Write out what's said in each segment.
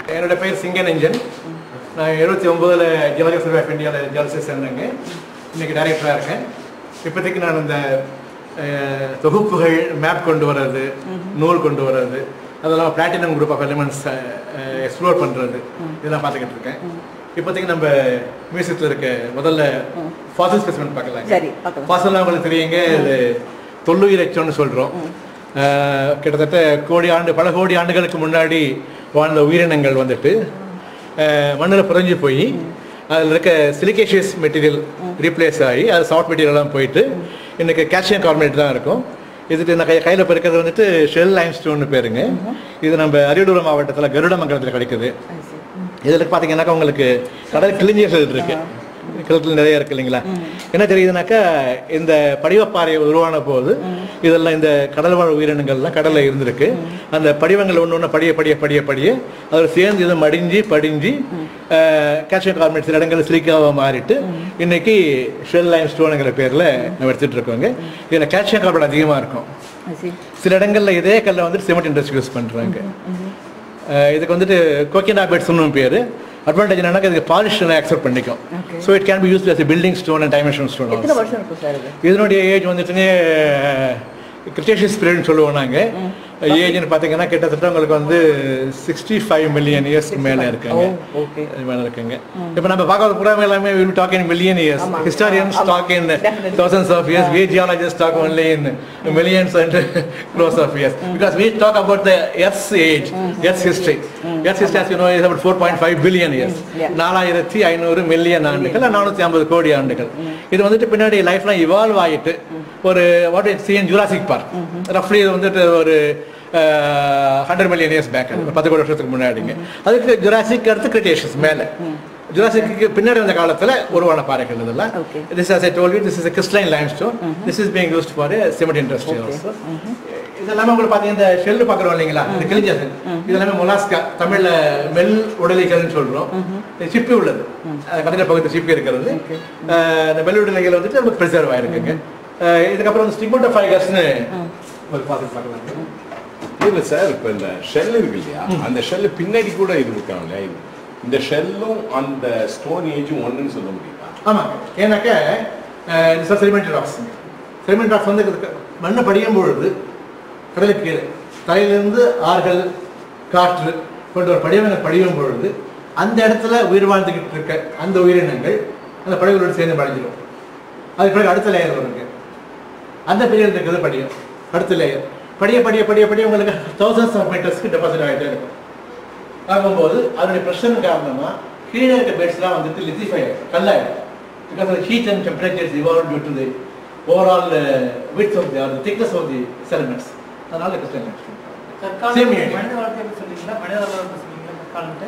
என்னோட பேர் சிங்கன் இன்ஜன் நான் எழுபத்தி ஒம்போதில் ஜியாலஜி சர்வே ஆஃப் இந்தியாவில் ஜாலஜி சேர்ந்தேங்க இன்னைக்கு டைரக்டராக இருக்கேன் இப்போதைக்கு நான் இந்த அஹ், தொகுப்புகள் மேப் கொண்டு வர்றது நூல் கொண்டு வர்றது அதெல்லாம் platinum group of elements explore பண்ணுறது இதெல்லாம் பார்த்துக்கிட்டு இருக்கேன் இப்போதைக்கு நம்ம மியூசியத்தில் இருக்க முதல்ல ஃபாசில் ஸ்பெசிமெண்ட் பார்க்கலாம் சரி பார்க்கலாம் ஃபாசில்லாம் உங்களுக்கு தெரியுங்க இது தொல்லுயிர் எச்சம்னு சொல்கிறோம் கிட்டத்தட்ட கோடி ஆண்டு பல கோடி ஆண்டுகளுக்கு முன்னாடி வாழ்ந்த உயிரினங்கள் வந்துட்டு மண்ணில் புதைஞ்சு போய் அதில் இருக்க சிலிகேஷியஸ் மெட்டீரியல் ரீப்ளேஸ் ஆகி அது சாஃப்ட் மெட்டீரியல்லாம் போயிட்டு இன்னைக்கு கால்சியம் கார்பனேட் தான் இருக்கும் இதுக்கு நான் கை கையில் பிறக்கிறது வந்துட்டு ஷெல் லைம் ஸ்டோன்னு பேருங்க இது நம்ம அரியலூர் மாவட்டத்தில் கருடமங்கலத்தில் கிடைக்குது இதில் பார்த்தீங்கன்னாக்கா உங்களுக்கு கடல் கிளிஞ்சியர்கள் இருக்கு கிழக்கில் நிறைய இருக்கு இல்லைங்களா என்ன தெரியுதுனாக்கா இந்த படிவப்பாறை உருவான போது இதெல்லாம் இந்த கடல் வாழ் உயிரினங்கள்லாம் கடல்ல இருந்திருக்கு அந்த படிவங்கள் ஒன்று ஒன்று படிய படிய படிய படிய அதில் சேர்ந்து இது மடிஞ்சு படிஞ்சு கால்சியம் கார்பனேட் சில இடங்கள் சிலிக்காவாக மாறிட்டு இன்னைக்கு ஷெல் லைம் ஸ்டோனுங்கிற பேரில் நம்ம எடுத்துட்டு இருக்கோங்க இதில் கால்சியம் கார்பனேட் அதிகமாக இருக்கும் I see. சில இடங்கள்ல இதே கல்லை வந்துட்டு சிமெண்ட் இண்டஸ்ட்ரி யூஸ் பண்றாங்க அஹ் இதுக்கு வந்துட்டு கோக்கினா பெட்ஸ்னு பேர் அட்வான்டேஜ் என்னன்னா இதுக்கு பாலிஷ் அக்செப்ட் பண்ணிக்கும் Okay. So it can be use as a building stone and dimension stone எத்தனை வருஷம் இருக்கும் சார் இது இதனுடைய ஏஜ் வந்துட்டுங்க கிரிட்டேஷியஸ் பீரியட்னு சொல்லுவோம் நாங்கள் ஏஜ்னு பார்த்தீங்கன்னா கிட்டத்தட்ட உங்களுக்கு வந்து சிக்ஸ்டி ஃபைவ் மில்லியன் இயர்ஸ்க்கு மேலே இருக்குங்க ஓ ஓகே அது மேலே இருக்குங்க இப்போ நம்ம பார்க்காத புறாம எல்லாமே will talk in million years ஆமா. ஹிஸ்டாரியன்ஸ் ஆமா. Talk in Definitely. thousands of years we geologists talk only in millions and crores of years because we talk about the earth's age earth's history earth's history as you know is about 4.5 billion years yeah. நாலாயிரத்தி ஐநூறு million ஆண்டுகள் நானூற்றி ஐம்பது கோடி ஆண்டுகள் இது வந்துட்டு பின்னாடி லைஃப்லாம் இவால்வ் ஆகிட்டு ஒரு வாட் இட் சிஎன் ஜூராசிக் பார்க் ரஃப்லி இது வந்துட்டு ஒரு ஹண்ட்ரட் மில்லியன் இயர்ஸ் பேக் பத்து கோடி வருஷத்துக்கு முன்னாடிங்க அதுக்கு ஜுராசிக் அடுத்து கிரிட்டேஷஸ் மேலே ஜுராசிக்கு பின்னாடி வந்த காலத்துல உருவான பாறைகள் இதெல்லாம் Okay. this as I told you this is a crystalline limestone this is being used for a cement industry Okay. also இதெல்லாமே உங்களுக்கு பாத்தீங்க இந்த ஷெல் பாக்குறோம் இல்லைங்களா இந்த கிழிஞ்சது இதெல்லாமே மொலாஸ்கா தமிழ்ல மெல் உடலிகள்னு சொல்றோம் இது சிப்பி உள்ளது அஹ் கடையில பகுதி சிப்பி இருக்கிறது அஹ் இந்த மெல் உடலிகள் வந்துட்டு நமக்கு ப்ரிசர்வ் ஆயிருக்குங்க அஹ் இதுக்கப்புறம் வந்து ஸ்டிக்மோட்டோஃபைகஸ்னு ஒரு பார்த்து பார்க்கலாம் இல்ல சார் இப்ப இந்த ஷெல் இருக்கு இல்லையா அந்த ஷெல் பின்னாடி கூட இது இருக்காங்க இல்லையா இது- இந்த ஷெல்லும் அந்த ஸ்டோன் ஏஜும் ஒண்ணுன்னு சொல்ல முடியுமா ஆமாங்க ஏன்னாக்க செடிமெண்ட் ராக்ஸ் செடிமெண்ட் ராக்ஸ் வந்து இதுக்கு மண்ணை படியும் பொழுது கடலுக்கு கீழே தலையிலிருந்து ஆறுகள் காற்று போன்ற ஒரு படிவங்கள் படியும் பொழுது அந்த இடத்துல உயிர் வாழ்ந்துகிட்டு இருக்க அந்த உயிரினங்கள் அந்த படிவுகளோடு சேர்ந்து படிஞ்சிடும் அதுக்கு பிறகு அடுத்த லேயர் வருங்க அந்த பீரியட் இருக்கிறது படியும் அடுத்த லேயர் படிய படிய படிய படிய உங்களுக்கு தௌசண்ட்ஸ் ஆஃப் மீட்டர்ஸ்க்கு டெபாசிட் ஆகிட்டே இருக்கும் ஆகும்போது அதனுடைய பிரஷர் காரணமா கீழே இருக்க பெட்ஸ்லாம் வந்துட்டு லித்திஃபை கல்லாயிடும் because the heat and temperature is evolved due to the overall uh, width of the or the thickness of the sediments அதனால கிறிஸ்டன் Same age. மனித வாழ்க்கை பத்தி சொன்னீங்களா மனித வாழ்க்கை சொன்னீங்களா கற்காலன்ட்டு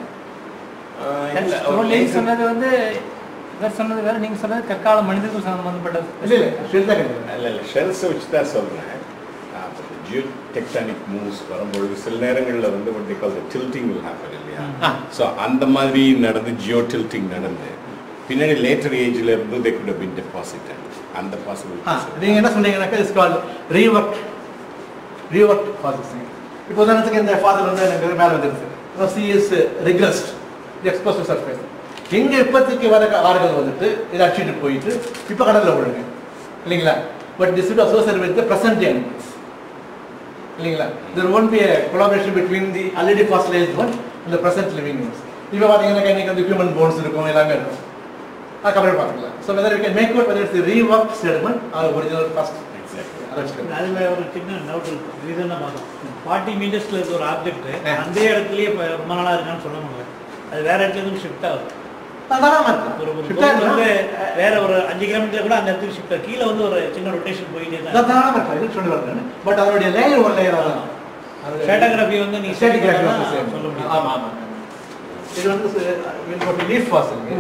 ஆஹ் இல்ல, இப்போ நீங்க ஒரு- சொன்னது வந்து இவர் சொன்னது வேற நீங்க சொன்னது கற்கால மனிதர்கள் சம்பந்தப்பட்டது இல்லை இல்லை ஷெல் தான் கிடையாது இல்ல இல்ல ஷெல்ஸை வச்சு தான் சொல்றேன் ஜியோ டெக்டானிக் மூவ்ஸ் வரும்பொழுது சில நேரங்கள்ல வந்து what they call the tilting will happen இல்லையா ஆ. ஸோ அந்த மாதிரி நடந்து ஜியோ டில்ட்டிங் நடந்து பின்னாடி லேட்டர் ஏஜ்ல இருந்து தே குட் பின் டெபாசிட்டட் அந்த ஆ பாசிபிலிட்டி நீங்க என்ன சொன்னீங்கன்னாக்கா it's call rework rework fossils இப்போ உதாரணத்துக்கு இந்த ஃபாதர் வந்து எனக்கு மேலே வந்துருச்சு sea is regressed expose to surface எங்க இப்போதைக்கு வர ஆறுகள் வந்துட்டு இதை அடிச்சுட்டு போயிட்டு இப்போ கடல்ல விழுங்க இல்லைங்களா but this it associate with present animals இல்லைங்களா there one be collaboration between the already fossilized one அந்த பிரசன்ட் லிவிங் ஒன்ஸ் இப்போ பார்த்தீங்கன்னா இன்னைக்கு வந்து ஹியூமன் போன்ஸ் இருக்கும் எல்லாமே இருக்கும் அதுக்கப்புறம் பார்த்துக்கலாம் so whether we can make out whether it's rework sediment or original first அதை அதுல ஒரு சின்ன டவுட் இருக்கு இது என்ன பார்த்தோம் ஃபார்ட்டி மீட்டர்ஸ்ல இருக்க ஒரு ஆப்ஜெக்ட் ஆ. அந்த இடத்துலயே இப்ப ரொம்ப நாளா இருக்கான்னு சொல்ல முடியல அது வேற இடத்துல இருந்து ஷிஃப்ட் ஆகுது தாராளமாக ஒரு ஒரு இருக்கும் பொருள் வந்து வேற ஒரு அஞ்சு கிலோமீட்டர் கூட அந்த இடத்துக்கு ஷிஃப்ட் ஆகும் கீழே வந்து ஒரு சின்ன ரொட்டேஷன் போயிட்டே தான் தாராளமாக இருக்கும் இது சொல்லி வரேன் பட் அதனுடைய லேயர் ஒரு லேயர் தான் அது ஃபேட்டோகிராஃபி வந்து நீ ஸ்டேட்டிக் study பண்ணா கிராஃபி சொல்ல முடியும் ஆமாம் ஆமாம் இது வந்து லீஃப் ஃபாசில்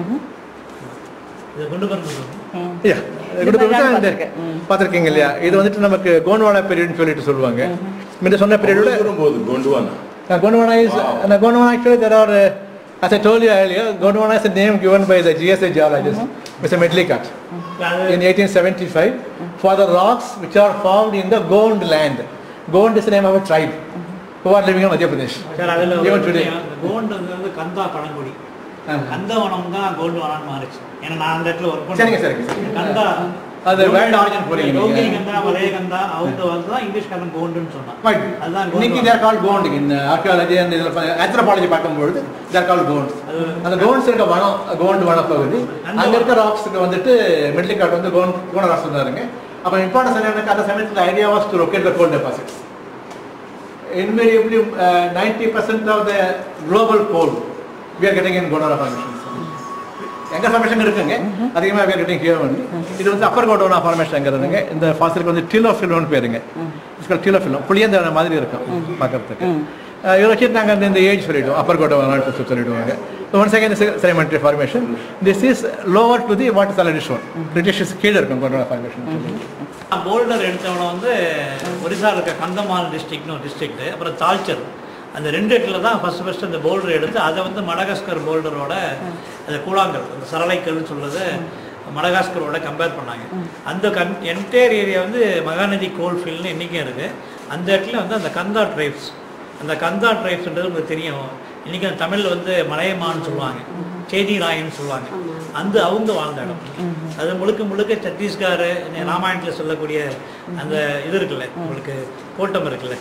இதை கொண்டு வரணும் ம். ஐயா இது மாதிரி நான் பார்த்திருக்கேன். ம். பார்த்துருக்கீங்க இல்லையா இது வந்துட்டு நமக்கு கோன்வானா பீரியட்னு சொல்லிட்டு சொல்லுவாங்க முன்ன சொன்ன பீரியடோட வரும்போது Gondwana Gondwana is, and Gondwana actually there are, uh, as I told you earlier, Gondwana is a name given by the GSA geologist, Mr. Medlicott, அது in 1875, for the rocks which are found in the Gond land. Gond is the name of a tribe. who are living in Madhya Pradesh. Sir அதில் Even today. Gold வந்து கந்தா பழங்குடி ஆ. கந்தவனம் தான் gold வனம் மாறிச்சு ஏன்னா நான் அந்த இடத்துல ஒர்க் சரிங்க, சரிங்க, சரிங்க. கந்தா அது வேர்ல்ட் ஆரிஜின் போறீங்க யோகினி நீங்க. கந்தா வலய கந்தா அவங்க வந்து தான் இங்கிலீஷ்காரன் கோல்டுன்னு சொன்னான் Right. அதுதான் இன்னைக்கு gold. தேர் கால் கோண்ட் இந்த ஆர்கியாலஜி அண்ட் இதில் ஆந்த்ரோபாலஜி பார்க்கும்பொழுது தேர் கால் கோண்ட் அந்த கோண்ட்ஸ் இருக்க வனம் கோண்ட் வன பகுதி அந்த அங்க இருக்க ராக்ஸுக்கு வந்துட்டு மிடில் கார்டு வந்து கோண்ட் கோன ராக்ஸ் இருந்தாருங்க அப்போ இம்பார்ட்டன்ஸ் என்னன்னா அந்த சமயத்தில் idea was to locate the gold deposits invariably uh, 90% of the global coal we are getting in Gondwana formations. எங்க ஃபார்மேஷன் இருக்குங்க அதிகமாக we are getting here only. இது வந்து அப்பர் கோண்டோனா ஃபார்மேஷன்ங்கிறதுங்க இந்த ஃபாசிலுக்கு வந்து டிலோஃபிலோன்னு பேருங்க டிலோஃபிலம் புளியந்த மாதிரி இருக்கும் பார்க்கறதுக்கு இதை வச்சு நாங்கள் இந்த ஏஜ் சொல்லிடுவோம் அப்பர் கோண்டோனா சொல்லிடுவாங்க one second sedimentary formation this is lower to the what is already shown British கீழே இருக்கும் கோண்டோனா ஃபார்மேஷன் போல்டர் எடுத்தவன வந்து ஒரிசால இருக்க கந்தமால் டிஸ்ட்ரிக்ட்னு ஒரு டிஸ்ட்ரிக்ட் அப்புறம் தால்ச்சர் அந்த ரெண்டு இடத்துல தான் ஃபர்ஸ்ட் ஃபர்ஸ்ட் அந்த போல்டர் எடுத்து அதை வந்து மடகாஸ்கர் போல்டரோட அந்த கூழாங்கல் அந்த சரளைக்கல்னு சொல்றது மடகாஸ்கரோட கம்பேர் பண்ணாங்க அந்த கன் என்டையர் ஏரியா வந்து மகாநதி கோல்ஃபீல்ட்னு இன்றைக்கும் இருக்குது அந்த இடத்துல வந்து அந்த கந்தா ட்ரைப்ஸ் அந்த கந்தா ட்ரைப்ஸ்ன்றது உங்களுக்கு தெரியும் இன்றைக்கி அந்த தமிழில் வந்து மலையமான்னு சொல்லுவாங்க சேதி ராயன்னு சொல்லுவாங்க அந்த அவங்க வாழ்ந்த இடம் அது முழுக்க முழுக்க சத்தீஸ்கர் ராமாயணத்தில் சொல்லக்கூடிய அந்த இது இருக்குல்ல உங்களுக்கு கோட்டம் இருக்குல்ல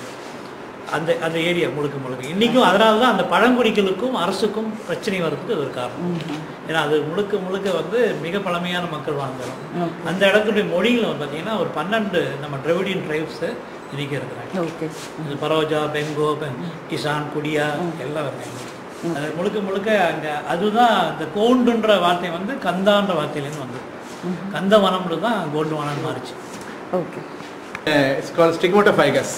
அந்த அந்த ஏரியா முழுக்க முழுக்க இன்றைக்கும் அதனால தான் அந்த பழங்குடிகளுக்கும் அரசுக்கும் பிரச்சனை வர்றதுக்கு அது ஒரு காரணம் ஏன்னா அது முழுக்க முழுக்க வந்து மிக பழமையான மக்கள் வாழ்ந்த இடம் அந்த இடத்துடைய மொழியில் வந்து பார்த்தீங்கன்னா ஒரு பன்னெண்டு நம்ம டிரவிடியன் ட்ரைப்ஸு இன்றைக்கி இருக்கிறாங்க ஓகே இது பரோஜா பெங்கோ பெ- கிசான் குடியா எல்லாம் இருக்காங்க அது முழுக்க முழுக்க அங்கே அதுதான் இந்த கோண்டுன்ற வார்த்தை வந்து கந்தான்ற வார்த்தையிலேருந்து வந்தது கந்த வனம்னு தான் கோண்டு வனம் மாறிச்சு ஓகே இட்ஸ் கால் ஸ்டிக்மோட்டோஃபைகஸ்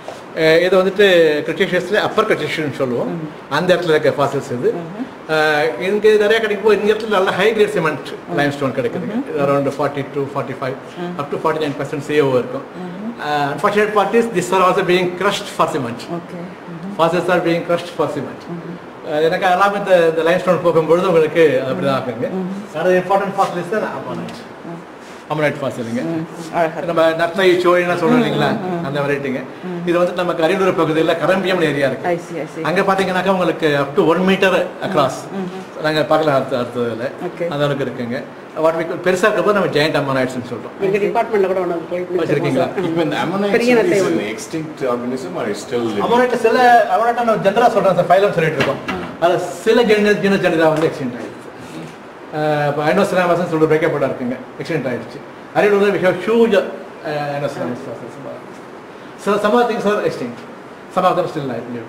இது வந்துட்டு கிரிட்டிஷியஸில் அப்பர் கிரிட்டிஷியன் சொல்லுவோம் அந்த இடத்துல இருக்க ஃபாசில்ஸ் இது அஹ், இங்க நிறைய கிடைக்கும் போது இந்த இடத்துல நல்ல high grade cement limestone கிடைக்குது around forty two forty five up to forty nine percent CO இருக்கும் unfortunate part is this are also being crushed for cement okay fossils are being crushed for cement எனக்கு எல்லாமே இந்த இந்த Lime stone போகும்பொழுது உங்களுக்கு அப்படி தான் ஆகுங்க அடுத்த இம்பார்ட்டன்ட் ஃபாசில் இஸ் தான் அமோனைட் அமோனைட் ஃபாசிலுங்க அழகா நம்ம நட்னை சோழினா சொல்றோம் இல்லைங்களா அந்த வெரைட்டிங்க இது வந்து நமக்கு அரியலூர் பகுதியில் கரம்பியம் ஏரியா இருக்கு ஐ சி ஐ சி அங்க பாத்தீங்கன்னாக்கா உங்களுக்கு up to one meter across நாங்க பார்க்கலாம் அடுத்த அடுத்ததுல Okay. அந்த அளவுக்கு இருக்குங்க வாட் we call- பெருசா இருக்கப்போ நம்ம ஜெயண்ட் அமோனைட்ஸ்னு சொல்றோம் எங்க டிபார்ட்மெண்ட்ல கூட ஒன்று போயிட்டு வச்சிருக்கீங்களா இப்போ இந்த ammonite பெரிய நத்தை is an ஒண்ணு. extinct organism or it's still living? Ammonite சில அமோனைட் நம்ம ஜென்ரலா சொல்றோம் சார் ஃபைலம் சொல்லிட்டு இருக்கோம் அது சில ஜென ஜென ஜெனரா வந்து எக்ஸ்டென்ட் ஆயிடுச்சு இப்போ ஐனோசிராமஸ் சொல்ற பிரேக்கப்பட இருக்குங்க எக்ஸ்டென்ட் ஆயிடுச்சு Ariyalur we have huge ஐனோசிராமஸ் So some of the things are extinct. Some of them still live. live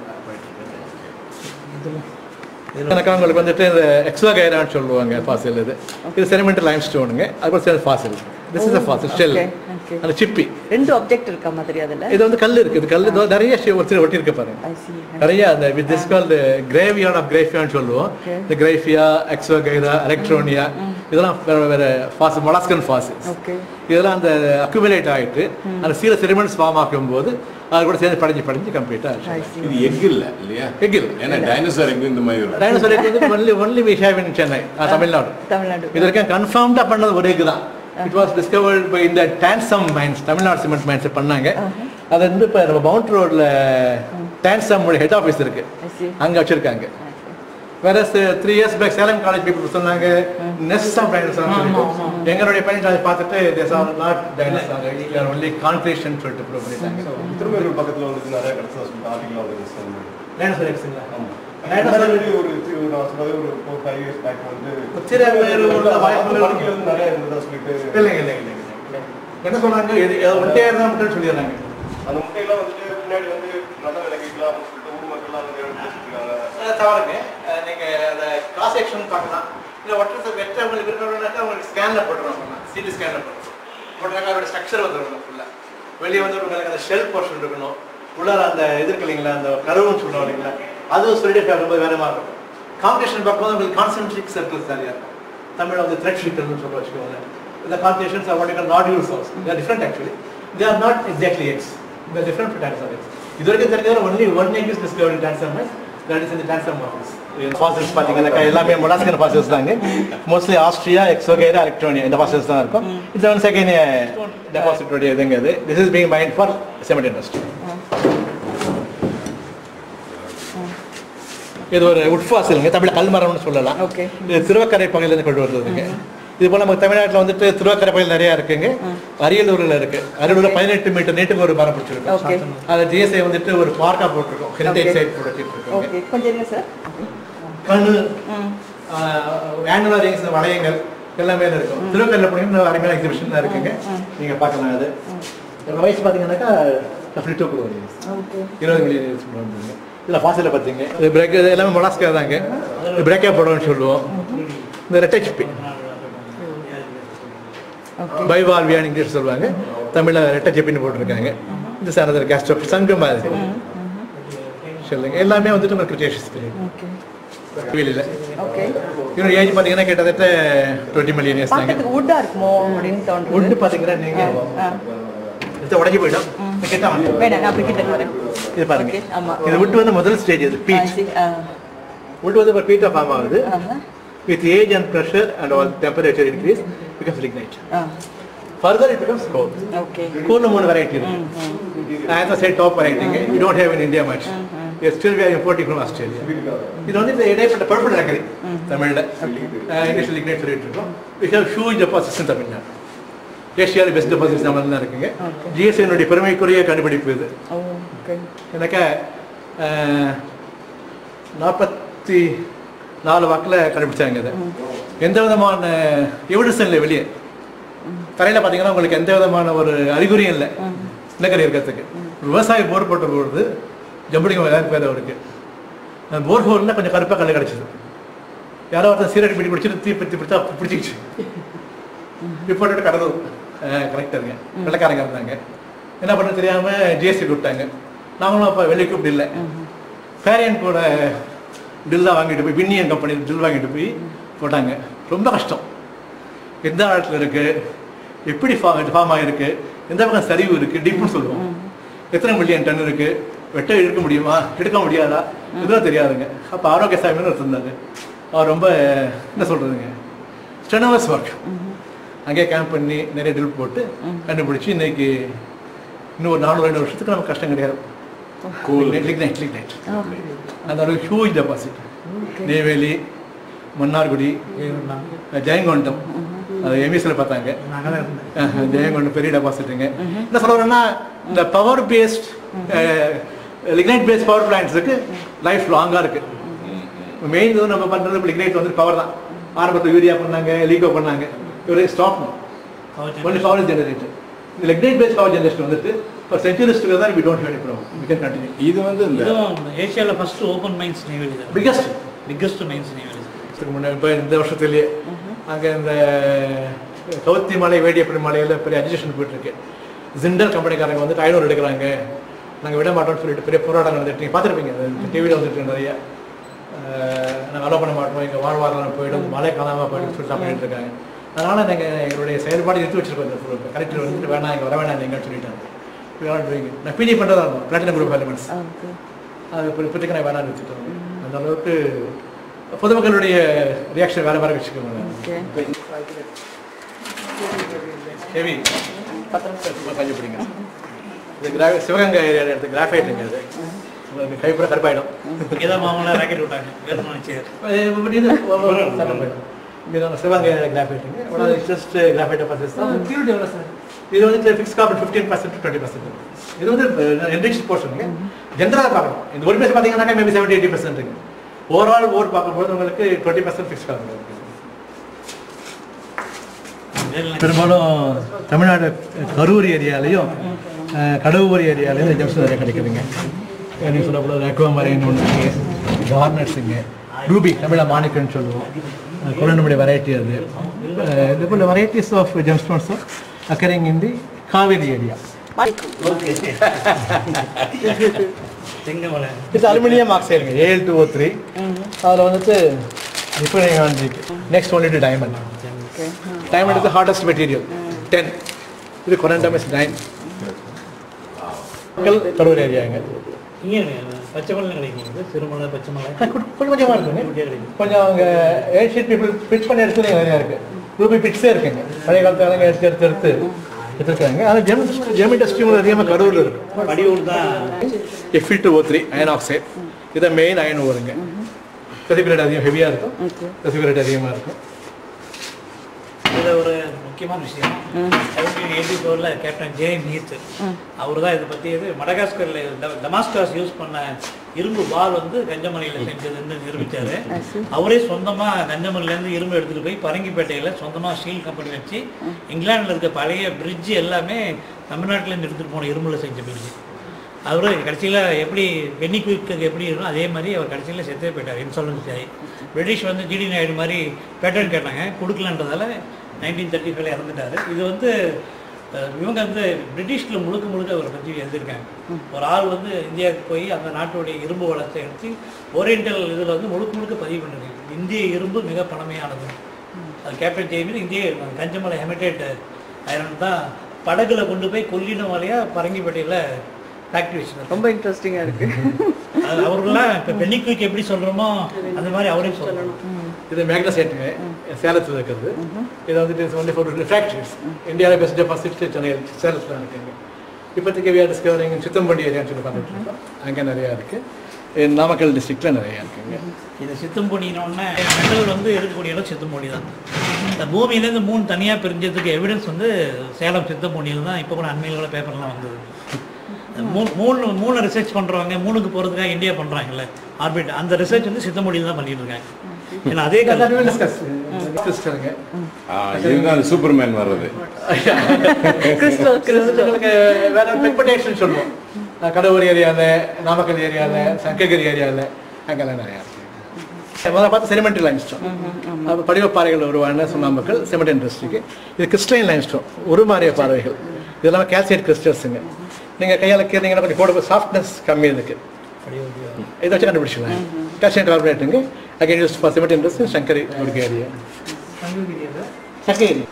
எனக்கு உங்களுக்கு வந்துட்டு இந்த எக்ஸோகைரான்னு சொல்லுவாங்க ஃபாசில் இது இது செரிமெண்டல் லைம் ஸ்டோனுங்க அது சேர்ந்து fossil this is a fossil shell Okay, okay. அந்த சிப்பி ரெண்டு ஆப்ஜெக்ட் இருக்கா மாதிரி அதுல இது வந்து கல் இருக்குது கல் இதோ நிறைய ஷே- ஒருத்தர் ஒட்டி இருக்கு பாருங்க ஐ சி நிறைய அந்த with this call graveyard of கிரேஃபியான்னு சொல்லுவோம் Okay. இந்த கிரேஃபியா எக்ஸோகைரா எலக்ட்ரோனியா இதெல்லாம் வேற வேற ஃபாஸ் மொலாஸ்கன் ஃபாசில்ஸ் ஓகே இதெல்லாம் அந்த அக்குமுலேட் ஆயிட்டு அந்த சீல செரிமெண்ட்ஸ் ஃபார்ம் ஆகும்போது அது கூட சேர்ந்து படிஞ்சு படிஞ்சு கம்ப்ளீட்டாக ஐ சி இது எக் இல்ல இல்லையா Egg இல்ல. ஏன்னா டைனோசார் எக் இந்த மாதிரி வரும் டைனோசர் வந்து only only we have in Chennai ஆ, தமிழ்நாடு தமிழ்நாடு இது வரைக்கும் கன்ஃபார்ம்டாக பண்ணது ஒரு எக் தான் இட் வாஸ் டிஸ்கவர்ட் பை இந்த டான்சம் மைன்ஸ் தமிழ்நாடு சிமெண்ட் மைன்ஸ் பண்ணாங்க அது வந்து இப்போ நம்ம மவுண்ட் ரோட்ல டான்சம் ஹெட் ஆஃபீஸ் இருக்கு ஐ சி அங்க வச்சிருக்காங்க வேற three years back Salem college people சொன்னாங்க நெஸ்ட் ஆஃப் டைனோசார் எங்களுடைய பையன் அதை பார்த்துட்டு these are not dinosaur only concretion சொல்லிட்டு ப்ரூவ் பண்ணிட்டாங்க திருமேரூர் பக்கத்துல வந்துட்டு நிறைய கிடைச்சதா சொல்லிட்டு ஆர்டிகல் வந்து டைனோசார் எக்ஸுங்களா டைனோசர் ஒரு த்ரீ நான் சொன்னது ஒரு ஃபோர் ஃபைவ் இயர்ஸ் பேக் வந்து திருமேரூர்ல வாய்ப்புகள் படுக்கையில வந்து நிறைய இருந்ததா சொல்லிட்டு இல்லைங்க இல்லைங்க இல்லைங்க என்ன சொன்னாங்க இது ஒன்றே தான் மட்டும் சொல்லிடுறாங்க அந்த முட்டையெல்லாம் வந்துட்டு பின்னாடி வந்து நல்ல விலைக்கலாம் அப்படின்னு சொல்லிட்டு ஊர் மக்கள்லாம் வந்து எடுத்து வச்சிருக்காங்க அது தவறுங்க அஹ் நீங்க அதை கிராஸ் செக்ஷன் பார்க்கலாம் இல்லை ஒற்றை வெற்ற உங்களுக்கு இருக்கணும்னாக்கா உங்களுக்கு ஸ்கேனில் போட்டுருவோம் சிடி ஸ்கேனில் போட்டுருவோம் போட்டாக்கா அதோட ஸ்ட்ரக்சர் வந்துடும் ஃபுல்லாக வெளியே வந்து உங்களுக்கு அந்த ஷெல் போர்ஷன் இருக்கணும் உள்ளார அந்த இது இருக்கு இல்லைங்களா அந்த கருவுன்னு சொல்லுவோம் இல்லைங்களா அதுவும் சொல்லிட்டு ஆகும்போது வேற மாதிரி இருக்கும் காம்படிஷன் பார்க்கும்போது உங்களுக்கு கான்சென்ட்ரிக் சர்க்கிள்ஸ் நிறையா இருக்கும் தமிழில் வந்து த்ரெட் ஷீட்டர்னு சொல்ல வச்சுக்கோங்க இந்த competitions are what you call nodules also. They are different actually. They are not exactly eggs. They are different from taxon eggs. இது வரைக்கும் தெரிஞ்சவரை only one egg is discovered in taxon mice. That is in the taxon morphs. Fossils பார்த்தீங்கன்னாக்கா எல்லாமே molluscan fossils தாங்க mostly ஆஸ்ட்ரியா எக்ஸோகைரா எலக்ட்ரோனியா இந்த ஃபாசில்ஸ் தான் இருக்கும் இது ஒன் செகண்ட் டெபாசிட்டோடைய இதுங்க இது this is being mined for cement industry இது ஒரு உட்ஃபாசிலுங்க தமிழ் கல்மரம்னு சொல்லலாம் ஓகே இது திருவக்கரை பகுதியிலேருந்து கொண்டு வருதுங்க இது போல் நம்ம தமிழ்நாட்டில் வந்துட்டு திருவக்கரை பகுதியில் நிறையா இருக்குங்க அரியலூரில் இருக்கு அரியலூரில் பதினெட்டு மீட்டர் நீட்டுக்கு ஒரு மரம் பிடிச்சிருக்கோம் ஓகே அது ஜிஎஸ்ஐ வந்துட்டு ஒரு பார்க்காக போட்டிருக்கோம் ஹெரிட்டேஜ் சைட் போட்டு வச்சிருக்கோங்க ஓகே கொஞ்சம் இருங்க சார் கண்ணு ம் ஆனுவல் ரிங்ஸ் வளையங்கள் எல்லாமே இருக்கும் திருவக்கல்ல போனீங்கன்னா அருமையான எக்ஸிபிஷன் இருக்குங்க நீங்க பார்க்கலாம் அது இதோட வயசு பார்த்தீங்கன்னாக்கா ஃபிஃப்டி டூ கூட ஓகே இருபது மில்லியன் சொல்லுவாங்க இதில் ஃபாசில் பார்த்தீங்க இது பிரேக் இது எல்லாமே மொலாஸ்கா தாங்க இது பிரேக்கே போடணும்னு சொல்லுவோம் இந்த ரெட்டை சிப்பி ஓகே பைவால்வியான்னு இங்கிலீஷ் சொல்லுவாங்க தமிழில் ரெட்டை சிப்பின்னு போட்டிருக்காங்க இந்த சார் கேஸ் ஸ்டோப் சங்கம் மாதிரி சொல்லுங்க எல்லாமே வந்துட்டு உங்களுக்கு கிரிட்டேஷஸ் ஓகே வெளியில் ஓகே இவரோட ஏஜ் பார்த்தீங்கன்னா கிட்டத்தட்ட டுவெண்ட்டி மில்லியன் இயர்ஸ் தாங்க பார்க்கறதுக்கு வுட்டா இருக்குமோ அப்படின்னு தோன்றுது உட்டு பார்த்தீங்கன்னா நீங்கள் ஆ இது உடஞ்சி போயிடும் கிட்ட வாங்க. வேணாம் நான் அப்படி கிட்ட வரேன் இது பாருங்க Okay, ஆமா. இது உட்டு வந்து முதல் ஸ்டேஜ் இது ஆ, பீச் சரி, ஆ உட்டு வந்து இப்போ பீட்டா ஃபார்ம் ஆகுது ஆஹா. With age and pressure and all temperature increase becomes lignite ஆ further it becomes coal okay கோல்ல மூணு வெரைட்டி இருக்கு I have to say top variety you don't have in India much Yes, still we are importing from Australia இது வந்து இந்த இடைப்பட்ட பழுப்பு நிலக்கரி தமிழ்ல இங்கிலீஷ் லிக்னைட் சொல்லிட்டு இருக்கோம் we have huge deposits in Tamil Nadu ஏஷியாவில் பெஸ்ட் டெபாசிட்ஸ் நம்ம தான் இருக்குங்க ஜிஎஸ்ஐனுடைய பெருமைக்குரிய கண்டுபிடிப்பு இது ஓ ஓகே எனக்கு நாற்பத்தி நாலு வாக்கில் கண்டுபிடிச்சாங்க இதை எந்த விதமான எவிடன்ஸ் இல்லை வெளியே தரையில் பார்த்தீங்கன்னா உங்களுக்கு எந்த விதமான ஒரு அறிகுறியும் இல்லை நிலக்கரி இருக்கிறதுக்கு விவசாயி போர் போட்ட பொழுது ஜம்புடிங்க எல்லாரும் பேர் அவருக்கு அந்த போர் ஹோலில் கொஞ்சம் கருப்பாக கல் கிடச்சிது யாரோ ஒருத்தர் சீரடி பிடி பிடிச்சிட்டு தீ பற்றி பிடிச்சா பிடிச்சிக்கிச்சு ரிப்போர்ட்டட் கடலூர் கலெக்டருங்க வெள்ளக்காரங்க இருந்தாங்க என்ன பண்ண தெரியாமல் ஜிஎஸ்டி கொடுத்தாங்க நாங்களும் அப்போ வெளியே கூப்பிட்டு இல்லை ஃபேரியன் கூட பில்லாக வாங்கிட்டு போய் வின்னியன் கம்பெனி பில் வாங்கிட்டு போய் போட்டாங்க ரொம்ப கஷ்டம் எந்த ஆழத்தில் இருக்குது எப்படி ஃபார்ம் ஃபார்ம் ஆகிருக்கு எந்த பக்கம் சரிவு இருக்குது டீப்னு சொல்லுவோம் எத்தனை மில்லியன் டன் இருக்குது வெட்ட இழுக்க முடியுமா எடுக்க முடியாதா இதெல்லாம் தெரியாதுங்க அப்போ ஆரோக்கிய சாமின்னு ஒருத்தர் இருந்தாரு அவர் ரொம்ப என்ன சொல்கிறதுங்க ஸ்டெனவர்ஸ் ஒர்க் அங்கேயே கேம்ப் பண்ணி நிறைய ட்ரில் போட்டு கண்டுபிடிச்சி இன்னைக்கு இன்னும் ஒரு நானூறு ஐநூறு வருஷத்துக்கு நமக்கு கஷ்டம் கிடையாது லிக்னைட் லிக்னைட் அந்த ஒரு ஹியூஜ் டெபாசிட் நெய்வேலி மன்னார்குடி ஜெயங்கொண்டம் அது எம்இஸில் பார்த்தாங்க நாங்கள் தான் இருந்தோம் அஹ், ஜெயங்கொண்டம் பெரிய டெபாசிட்டுங்க என்ன சொல்கிறேன்னா இந்த power based lignite based power பிளான்ட்ஸுக்கு லைஃப் லாங்காக இருக்குது மெயின் இது நம்ம பண்ணுறது லிக்னைட் வந்து பவர் தான் ஆரம்பத்தில் யூரியா பண்ணாங்க லீகோ பண்ணாங்க இவரே ஸ்டாப் ஒன்லி பவர் ஜெனரேட்டர் இந்த லிக்னைட் பேஸ்ட் பவர் ஜெனரேஷன் வந்துட்டு for centuries together we don't have any problem we can continue இது வந்து இந்த இதுவும் ஏஷியாவில் ஃபர்ஸ்ட் ஓப்பன் மைன்ஸ் நெய்வேலி தான் பிக்கஸ்ட் பிக்கஸ்ட் மைன்ஸ் நெய்வேலி இதுக்கு முன்னாடி இப்போ இந்த வருஷத்துலேயே அங்கே இந்த கவுத்தி மலை வேடியப்படி மலையில் பெரிய அஜிடேஷன் போயிட்டுருக்கு ஜிண்டல் கம்பெனிக்காரங்க வந்துட்டு ஐநூறு எடுக்கிறாங்க நாங்கள் விட மாட்டோம்னு சொல்லிட்டு பெரிய போராட்டம் நடந்துட்டு நீங்கள் பார்த்துருப்பீங்க டிவியில் வந்துட்டு நிறைய நாங்கள் அலோவ் பண்ண மாட்டோம் எங்கள் வாழ்வாதாரம் போயிடும் மழை காலமாக போயிடும் சொல்லிட்டு தான் பண்ணிட்டு இருக்காங்க அதனால் நாங்கள் எங்களுடைய செயல்பாடு எடுத்து வச்சிருக்கோம் இந்த குரூப் கலெக்டர் வந்துட்டு வேணாம் இங்கே வர வேணாம் நீங்கன்னு சொல்லிட்டாங்க We are not doing it. நான் பிடி பண்ணுறதா இருக்கும் பிளாட்டினம் குரூப் எலிமெண்ட்ஸ் ஓகே அது இப்போ இப்போதைக்கு நான் வேணாம்னு வச்சுட்டோம் அந்த அளவுக்கு பொதுமக்களுடைய ரியாக்ஷன் வேற வேற வச்சுக்கோங்க ஓகே ஹெவி கொஞ்சம் பிடிங்க இது கிரா சிவகங்கை ஏரியாவில் எடுத்த கிராஃபைட்டுங்க அது உங்களுக்கு கைப்பட கருப்பாயிடும் இங்கே தான் மாமலாம் ராக்கெட் விட்டாங்க வேறு சேர் பட் இது சட்டம் போயிடும் இது நம்ம சிவகங்கை ஏரியா கிராஃபைட்டுங்க ஜஸ்ட் கிராஃபைட்டை ப்ராசஸ் தான் பியூரிட்டி எவ்வளோ சார் இது வந்து fix carbon fifteen percent twenty percent இது வந்து என்ரிச் போர்ஷனுங்க ஜென்ரலாக பார்க்கணும் இந்த ஒரு பேஸ் பார்த்தீங்கன்னாக்கா மேபி செவன்டி எயிட்டி பர்சன்ட்டுங்க ஓவரால் ஓர் பார்க்கும்போது உங்களுக்கு டுவெண்ட்டி பர்சன்ட் ஃபிக்ஸ் கார்பன் பெரும்பாலும் தமிழ்நாடு கரூர் ஏரியாலையும் கடவுர் ஏரியாலையும் இந்த ஜம்ஸ் நிறைய கிடைக்குதுங்க நீங்கள் சொல்ல போல அக்வாமரைன் ஒன்று கார்னட்ஸுங்க ரூபி தமிழ மாணிக்கன்னு சொல்லுவோம் கொலனுடைய வெரைட்டி அது அஹ் இது போல varieties of gemstones occurring in the Kaveri area Sengamalai இது அலுமினியம் ஆக்சைடுங்க ஏஎல் டூ ஓ த்ரீ அதில் வந்துட்டு இப்போ நீங்கள் வந்துருக்கு next only to diamond okay diamond is hardest material ten இது கொரண்டம் இஸ் நைன் கடூர் ஏரியாங்க இங்கே பச்சை மலை கிடைக்கும் சிறுமலை பச்சை மலை கொஞ்சம் கொஞ்சமாக இருக்குங்க இப்படியே கிடைக்கும் கொஞ்சம் அவங்க ஏஷியன் பீப்புள் பிட்ச் பண்ணி எடுத்து நிறையா இருக்கு ரூபி பிட்ஸே இருக்குங்க பழைய காலத்துக்காரங்க எடுத்து எடுத்து எடுத்து எடுத்துருக்காங்க ஆனால் ஜெம் ஜெம் இண்டஸ்ட்ரியும் அதிகமாக கடூரில் இருக்கு படியூர் தான் FE two O three iron oxide இதை மெயின் அயன் வருங்க ரெசிபிரேட் அதிகம் ஹெவியாக இருக்கும் ஓகே ரெசிபிரேட் அதிகமாக இருக்கும் இதில் ஒரு முக்கியமான விஷயம் செவன்டீன் எயிட்டி ஃபோரில் கேப்டன் ஜே மீத் அவர் தான் இதை பற்றி இது மடகாஸ்கரில் டமாஸ்காஸ் யூஸ் பண்ண இரும்பு பால் வந்து கஞ்சமலையில் செஞ்சதுன்னு நிரூபித்தார் அவரே சொந்தமாக கஞ்சமலையிலேருந்து இரும்பு எடுத்துகிட்டு போய் பரங்கிப்பேட்டையில் சொந்தமாக ஸ்டீல் கம்பெனி வச்சு இங்கிலாந்தில் இருக்க பழைய பிரிட்ஜ் எல்லாமே தமிழ்நாட்டிலேருந்து எடுத்துகிட்டு போன இரும்பில் செஞ்ச பிரிட்ஜ் அவர் கடைசியில் எப்படி பென்னி குயிக்கு எப்படி இருக்கும் அதே மாதிரி அவர் கடைசியில் செத்தே போயிட்டார் இன்சூரன்ஸ் ஆகி பிரிட்டிஷ் வந்து ஜிடி நாயுடு மாதிரி பேட்டர்ன் கேட்டாங்க கொடுக்கலன்றதால நைன்டீன் தேர்ட்டி ஃபைவ்ல இறந்துட்டார் இது வந்து அஹ், இவங்க வந்து பிரிட்டிஷில் முழுக்க முழுக்க அவரை பற்றி எழுதியிருக்காங்க ஒரு ஆள் வந்து இந்தியாவுக்கு போய் அந்த நாட்டுடைய இரும்பு வளத்தை எடுத்து ஓரியண்டல் இதில் வந்து முழுக்க முழுக்க பதிவு பண்ணிருக்காங்க இந்திய இரும்பு மிக பழமையானது அது கேப்டன் ஜெய்மீன் இந்திய கஞ்சமலை ஹெமிடேட் ஐரன் தான் படகுல கொண்டு போய் கொல்லிடம் வழியாக பரங்கிப்பேட்டையில் ஃபேக்ட்ரி வச்சுருக்காங்க ரொம்ப இன்ட்ரெஸ்டிங்காக இருக்கு அது அவர்கள்லாம் இப்போ பென்னிக்குவிக் எப்படி சொல்கிறோமோ அந்த மாதிரி அவரே சொல்லணும் இது மேக்னசைட்டுங்க சேலத்தில் இருக்கிறது இது வந்துட்டு இட்ஸ் ஒன்லி ஃபார் ரிஃப்ராக்டரிஸ் இந்தியாவில் பெஸ்ட் ஃபர்ஸ்ட் சென்னை சேலத்தில் இருக்குங்க இப்போதைக்கு வி ஆர் டிஸ்கவரிங் சித்தம்பட்டி ஏரியான்னு சொல்லி பார்த்துட்டு இருக்கோம் அங்கே நிறையா இருக்குது நாமக்கல் டிஸ்ட்ரிக்டில் நிறையா இருக்குங்க இது சித்தம்பொடினோடனே மெட்டல் வந்து இருக்கக்கூடிய இடம் சித்தம்பொடி தான் இந்த பூமியிலேருந்து மூணு தனியாக பிரிஞ்சதுக்கு எவிடன்ஸ் வந்து சேலம் சித்தம்பொடியில் தான் இப்போ கூட அண்மையில் கூட பேப்பர்லாம் வந்தது இந்த மூணு மூணு மூணு ரிசர்ச் பண்ணுறவங்க மூணுக்கு போகிறதுக்காக இந்தியா பண்ணுறாங்கல்ல ஆர்பிட் அந்த ரிசர்ச் வந்து சித்தம்பொடியில் தான் பண்ணிட்டு இருக்காங்க ஏன்னா அதே கதை டிஸ்கஸ் கிறிஸ்டலுங்க ஆ, இதுதான் அந்த சூப்பர்மேன் வர்றது கிறிஸ்டல் கிறிஸ்டலுக்கு வேற பெக்படேஷன் சொல்லுவோம் அஹ் கடவுர் ஏரியாவில் நாமக்கல் ஏரியாவில் சங்ககிரி ஏரியாவில் அங்கெல்லாம் நிறையா இருக்கு முதல்ல பார்த்து செடிமெண்ட்ரி லைன்ஸ்டோன் அப்போ படிவப்பாறைகள் உருவான சுண்ணாம்புக்கள் சிமெண்ட் இண்டஸ்ட்ரிக்கு இது கிறிஸ்டைன் லைன்ஸ்டோன் உருமாறிய பாறைகள் இதெல்லாம் கால்சியட் கிறிஸ்டல்ஸுங்க நீங்கள் கையால் கீறிங்கன்னா கொஞ்சம் போட சாஃப்ட்னஸ் கம்மி இதுக்கு இதை வச்சு கண்டுபிடிச்சிக்கலாம் கால்சியம் கார்பரேட்டுங்க again use for cement industry Sankari ஒரு ஏரியா சங்ககிரி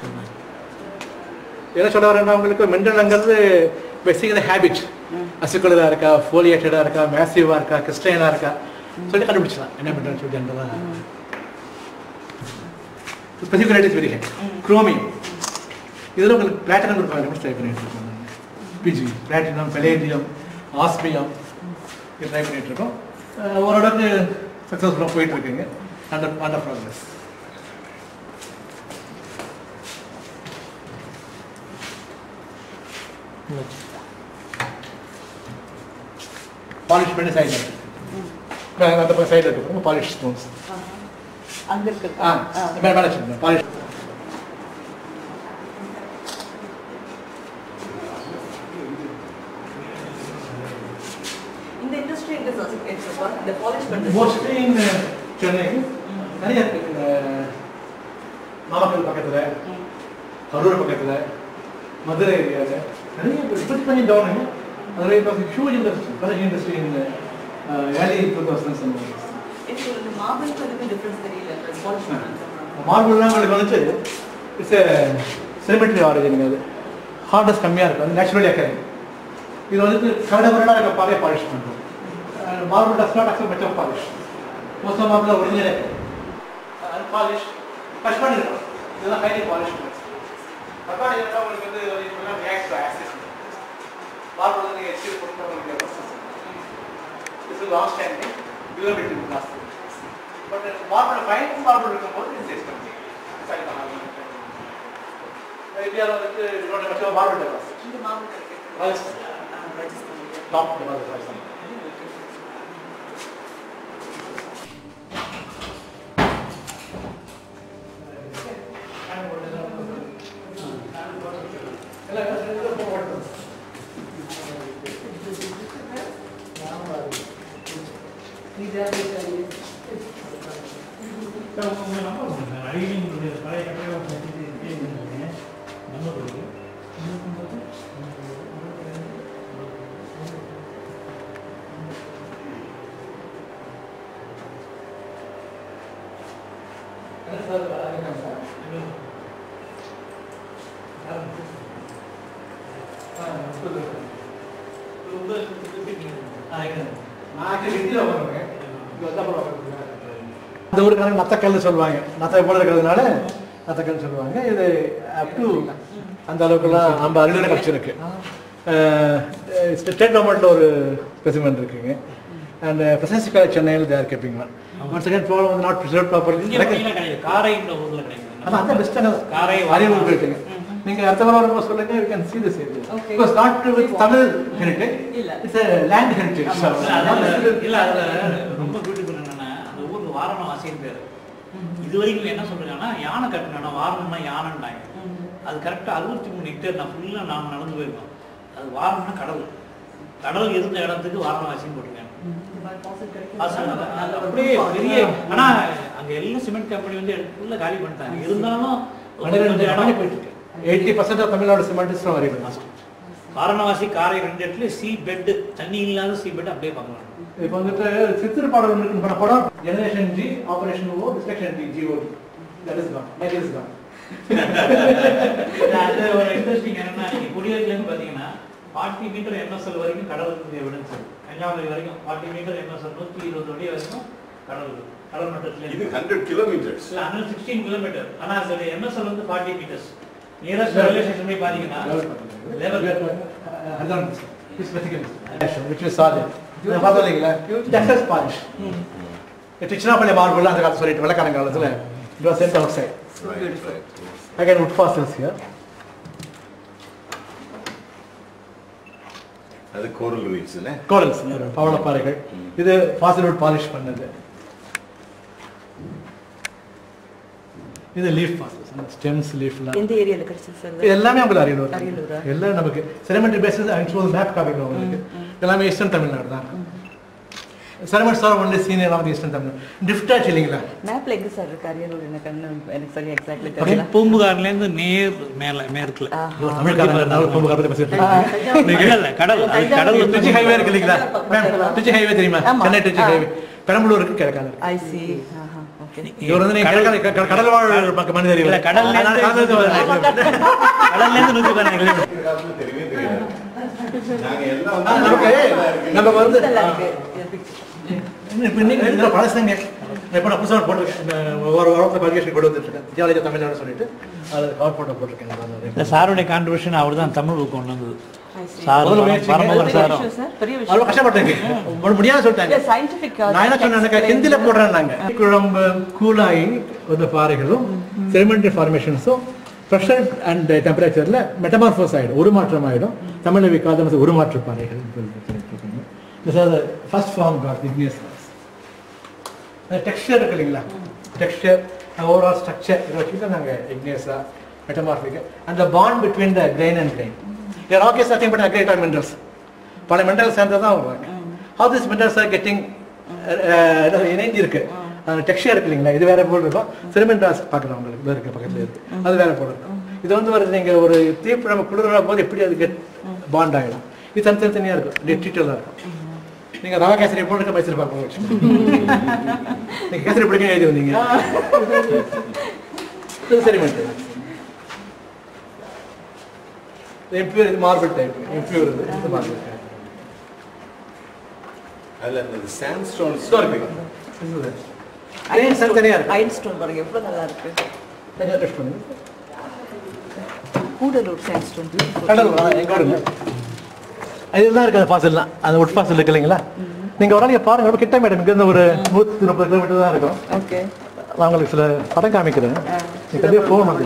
என்ன சொல்ல வரேன்னா உங்களுக்கு மின்னணுங்கிறது பேசிக்கலி ஹேபிட் அசிகுலராக இருக்கா ஃபோலியேட்டடாக இருக்கா மேசிவாக இருக்கா கிறிஸ்டைனாக இருக்கா சொல்லி கண்டுபிடிச்சலாம் என்ன பண்ணுறேன்னு சொல்லி ஜென்ரலாக specific is very high chromium இதில் உங்களுக்கு பிளாட்டினம் ஒரு ஃபைவ் ட்ரை பண்ணிட்டு இருக்கோம் பிஜி பிளாட்டினம் பெலேடியம் ஆஸ்மியம் இது ட்ரை பண்ணிட்டு இருக்கோம் அஹ் ஓரளவுக்கு சக்ஸஸ்ஃபுல்லாக போயிட்டு இருக்குங்க அண்டர் அண்டர் ப்ராக்ரஸ் பாலிஷ் பண்ணி சைடில் இருக்கு அந்த பக்கம் சைடில் இருக்கு பாலிஷ் ஸ்டோன்ஸ் அங்க இருக்கு ஆ மேலே மேலே வச்சுருக்கேன் பாலிஷ் இந்த இண்டஸ்ட்ரி எங்க சார் இந்த பாலிஷ் பண்றது மோஸ்ட்லி இந்த சென்னை நிறைய இருக்கு இந்த நாமக்கல் பக்கத்தில் கரூர் பக்கத்தில் மதுரை ஏரியாவில் நிறைய இப்படி பண்ணி டவுனுங்க அதில் இப்போ ஹியூஜ் இண்டஸ்ட்ரி பல இண்டஸ்ட்ரி இந்த ஏர்லி டூ தௌசண்ட் எனக்கு இந்த மார்பிளுக்கு இதுக்கு டிஃபரன்ஸ் தெரியல பாலிஷ் பண்றது மார்பிள்லாம் உங்களுக்கு வந்துட்டு இட்ஸ் செலிமெட்ரி ஆரிஜின் அது ஹார்ட்னஸ் கம்மியாக இருக்கும் அது நேச்சுரலி அக்கறை இது வந்துட்டு கரடபரடாக இருக்க பாறையை பாலிஷ் பண்ணுறோம் marble does not accept much of polish most of marble original அது பாலிஷ் டச் பண்ணிருக்கோம் இதெல்லாம் ஹைலி பாலிஷ் கப்பாடி இருந்தால் உங்களுக்கு வந்து ரியாக்ட் ஆக்சிஸ் மார்பிள் வந்து நீங்கள் எச்சில் போட்டு உங்களுக்கு இட்ஸ் லாங் ஸ்டாண்டிங் டியூரபிலிட்டி ஜாஸ்தி பட் மார்பிள் ஃபைன் மார்பிள் இருக்கும்போது இட்ஸ் எக்ஸ்பென்சிவ் இந்தியாவில் வந்துட்டு இன்னொரு பட்சம் மார்பிள் டெபாசிட் இந்த மார்பிள் இருக்கு ராஜஸ்தான் ராஜஸ்தான் டாப் டெபாசிட் ராஜஸ்தான் பழைய கட்டளை நம்பர் கொடுக்கு இந்த ஊருக்காரங்க நத்தக்கல்னு சொல்லுவாங்க நத்தை போல இருக்கிறதுனால நத்தக்கல் சொல்லுவாங்க இது அப் டு அந்த அளவுக்குலாம் நம்ம அருளில் கிடச்சிருக்கு ஸ்டேட் கவர்மெண்ட்டில் ஒரு ஸ்பெசிமெண்ட் இருக்குங்க and uh, Presidency College Chennai they are keeping one. Once again, problem was not preserved properly. இங்கே பார்த்தீங்கன்னா கிடையாது காரைன்ற ஊரில் கிடையாது ஆனா அந்த பெஸ்ட்டான காரை அரியலூர் போயிட்டீங்க நீங்க அடுத்த வாரம் வரும்போது சொல்லுங்க we can see this area Okay. because not with Tamil heritage இல்ல. it's a land heritage இல்ல, அதுல- இல்ல அதுல ரொம்ப பியூட்டிஃபுல் என்னன்னா அந்த ஊருக்கு வாரணம் ஆசைன்னு பேரு இது வரைக்கும் என்ன சொல்றாங்கன்னா யானை கட்டினா வாரணம்னா யானைன்றாங்க அது கரெக்டா அறுபத்தி மூணு ஹெக்டேர் நான் ஃபுல்லா நாம நடந்து போயிருக்கோம் அது வாரணம்னா கடல் கடல் இருந்த இடத்துக்கு வாரணவாசின்னு போட்டிருக்காங்க வாசனை அது- அது அப்படியே பெரிய ஆனா அங்க எல்லாம் சிமெண்ட் கம்பெனி வந்து உள்ள காலி பண்ணிட்டாங்க இருந்தாலும் ஒரு கொஞ்சம் இடம் போயிட்டு இருக்கு eighty percent of Tamil Nadu cement is Ariyalur Varanavasi காரை ரெண்டு இடத்துல சி பெட் தண்ணி இல்லாத சி பெட் அப்படியே பார்க்கலாம் இப்போ வந்துட்டு சித்திர பாடல் ஒன்று இருக்கு பண்ண படம் generation G operation O destruction D G O that is gone that is gone அது ஒரு இன்ட்ரெஸ்டிங் என்னன்னா நீங்க குடியிருப்புல இருந்து பாத்தீங்கன்னா ஃபார்ட்டி மீட்டர் எம்எஸ்எல் வரைக்கும் கடல் இருக்கு எவிடன்ஸ் கன்னியாகுமரி வரைக்கும் ஃபார்ட்டி மீட்டர் எம்எஸ்எல் நூத்தி இருபது அடி வரைக்கும் கடல் இருக்கு கடல் மட்டத்துல இது இருக்கு ஹண்ட்ரட் கிலோமீட்டர்ஸ் இல்ல ஹண்ட்ரட் சிக்ஸ்டீன் கிலோமீட்டர் ஆனா அதோட எம்எஸ்எல் வந்து forty metres nearest railway station போய் பாத்தீங்கன்னா level- which we saw there. இதை பார்த்தோம் இல்லைங்களா டெக்ஸஸ் பாலிஷ் திருச்சினாப்பள்ளி மார்பிள் அந்த காலத்து சொல்லிட்டு வெள்ளக்காரன் காலத்தில் it was sent outside again wood fossils here அது கோரல் ரீல்ஸ் இல்ல கோரல்ஸ் பவளப்பாறைகள் இது ஃபாசில்வுட் பாலிஷ் பண்ணது இது லீஃப் ஃபாசல்ஸ் ஸ்டெம்ஸ் லீஃப்லாம் எந்த ஏரியால கிடைச்சது சார் இது எல்லாமே உங்களுக்கு அரியலூர் அரியலூரா? எல்லாம் நமக்கு செரமெண்ட்ரி பேசிஸ் அனுப்பிச்சு மேப் காமிக்கிறோம் உங்களுக்கு எல்லாமே ஈஸ்டர்ன் தமிழ்நாடு தான் sediment sir only senior of eastern Tamil Nadu டிஃப்டாச் இல்லைங்களா மேப்ல எங்க சார் இருக்கு அரியலூர் எனக்கு கண்ணு எனக்கு சரியா எக்ஸாக்ட்லி அப்படியே தெரியல பூம்புகார்ல இருந்து நேர் மேல மேற்குல ஐயோ, தமிழ்காரன் நான் ரொம்ப கருத்து பேசிட்டு இருக்கேன். இல்ல, இல்ல, கடல் அது கடல் வந்து திருச்சி ஹைவே இருக்கு இல்லைங்களா மேம் திருச்சி ஹைவே தெரியுமா ஆமா. சென்னை திருச்சி ஹைவே பெரம்பலூருக்கு கிழக்கால இருக்கு ஐ சி ஓகே இவர் வந்து நீங்க கிழக்கால க- க- கடல் வாழ் பக்க மனிதர் இல்ல, இவர். கடல்ல அதனால இருந்து- கடல்ல இருந்து வர்றாரு. கடல்ல இருந்து நூத்தி பதினாறு கிலோமீட்டர் இந்த காலத்துல தெரியவே தெரியாது நாங்க எல்லாம் ஆ, வந்து நமக்கு நமக்கு வந்து நல்லா இருக்கு இது picture. இப்போ இன்னைக்கு இதெல்லாம் பழசுங்க இப்போ நான் புதுசாக போட்டிருக்கேன் இந்த ஒரு வாரத்தில் பரிகேஷன் கொண்டு வந்துட்டுருக்கேன் ஜியாலஜி தமிழ்நாடு சொல்லிட்டு அது கவர் போட்டோ போட்டிருக்கேன் இந்த சாருடைய கான்ட்ரிபியூஷன் அவர் தான் தமிழ் புக் கொண்டு வந்தது I see. சார் முதல்ல முயற்சிங்க. பரமபுரம் பெரிய சாரும் விஷயம் சார் பெரிய அவ்வளோ விஷயம் கஷ்டப்பட்டேங்க ஒரு முடியாத சொல்லிட்டாங்க இல்ல scientific நான் என்ன சொன்னேன் ஹிந்தியில போடுறேன் நாங்க குழம்பு கூலாகி வந்த பாறைகளும் செடிமெண்டரி ஃபார்மேஷன்ஸும் ப்ரெஷர் அண்ட் டெம்பரேச்சர்ல மெட்டமார்ஃபோஸ் ஆயிடும் உருமாற்றம் ஆயிடும் தமிழ் விக்காத உருமாற்ற பாறைகள் first form got igneous texture இருக்கு இல்லைங்களா டெக்ஸ்டர் ஓவரால் ஸ்ட்ரக்சர் இதை வச்சுட்டு நாங்கள் இக்னியஸா மெட்டமார்பிக் அந்த bond between the grain and grain rockets nothing but aggregate are minerals பல மினரல்ஸ் சேர்ந்து தான் வருவாங்க how this minerals are getting இணைஞ்சு இருக்கு அந்த டெக்ஸ்டர் இருக்கு இல்லைங்களா இது வேற போல் இருக்கும் சிமெண்ட் ராஸ் பார்க்குறோம் உங்களுக்கு இது இருக்கு பக்கத்துல இருக்கு அது வேற போல் இருக்கும் இது வந்து வருது நீங்க ஒரு தீப்பு நம்ம குளிர போது எப்படி அது கெட் பாண்ட் ஆகிடும் இது தனி தனித்தனியாக இருக்கும் டீட்டெயிலாக இருக்கும் நீங்க ரவா கேசரி போட்டு மைசூர் பாக்கு வச்சு நீங்க கேசரி பிடிக்க எழுதி வந்தீங்க இது சரி மட்டும் எம்பியூர் இது மார்பிள் டைப் எம்பியூர் இது இது மார்பிள் டைப் அதுல அந்த சாண்ட்ஸ்டோன்ஸ் இது அயன் சார் தனியா இருக்கு அயன் ஸ்டோன் பாருங்க எவ்வளவு நல்லா இருக்கு தனியா டெஸ்ட் பண்ணுங்க கூடலூர் சாண்ட் ஸ்டோன் கடல் வா, எங்க வருங்க இதுதான் இருக்கு அந்த ஃபாசில்லாம் அந்த உட் ஃபாசில் இருக்கு இல்லைங்களா நீங்க ஒரு நாளைக்கு பாருங்க ரொம்ப கிட்ட மேடம் இங்க இருந்து ஒரு நூத்தி முப்பது கிலோமீட்டர் தான் இருக்கும் ஓகே நான் உங்களுக்கு சில படம் காமிக்கிறேன் நீங்க கண்டிப்பாக போகணும்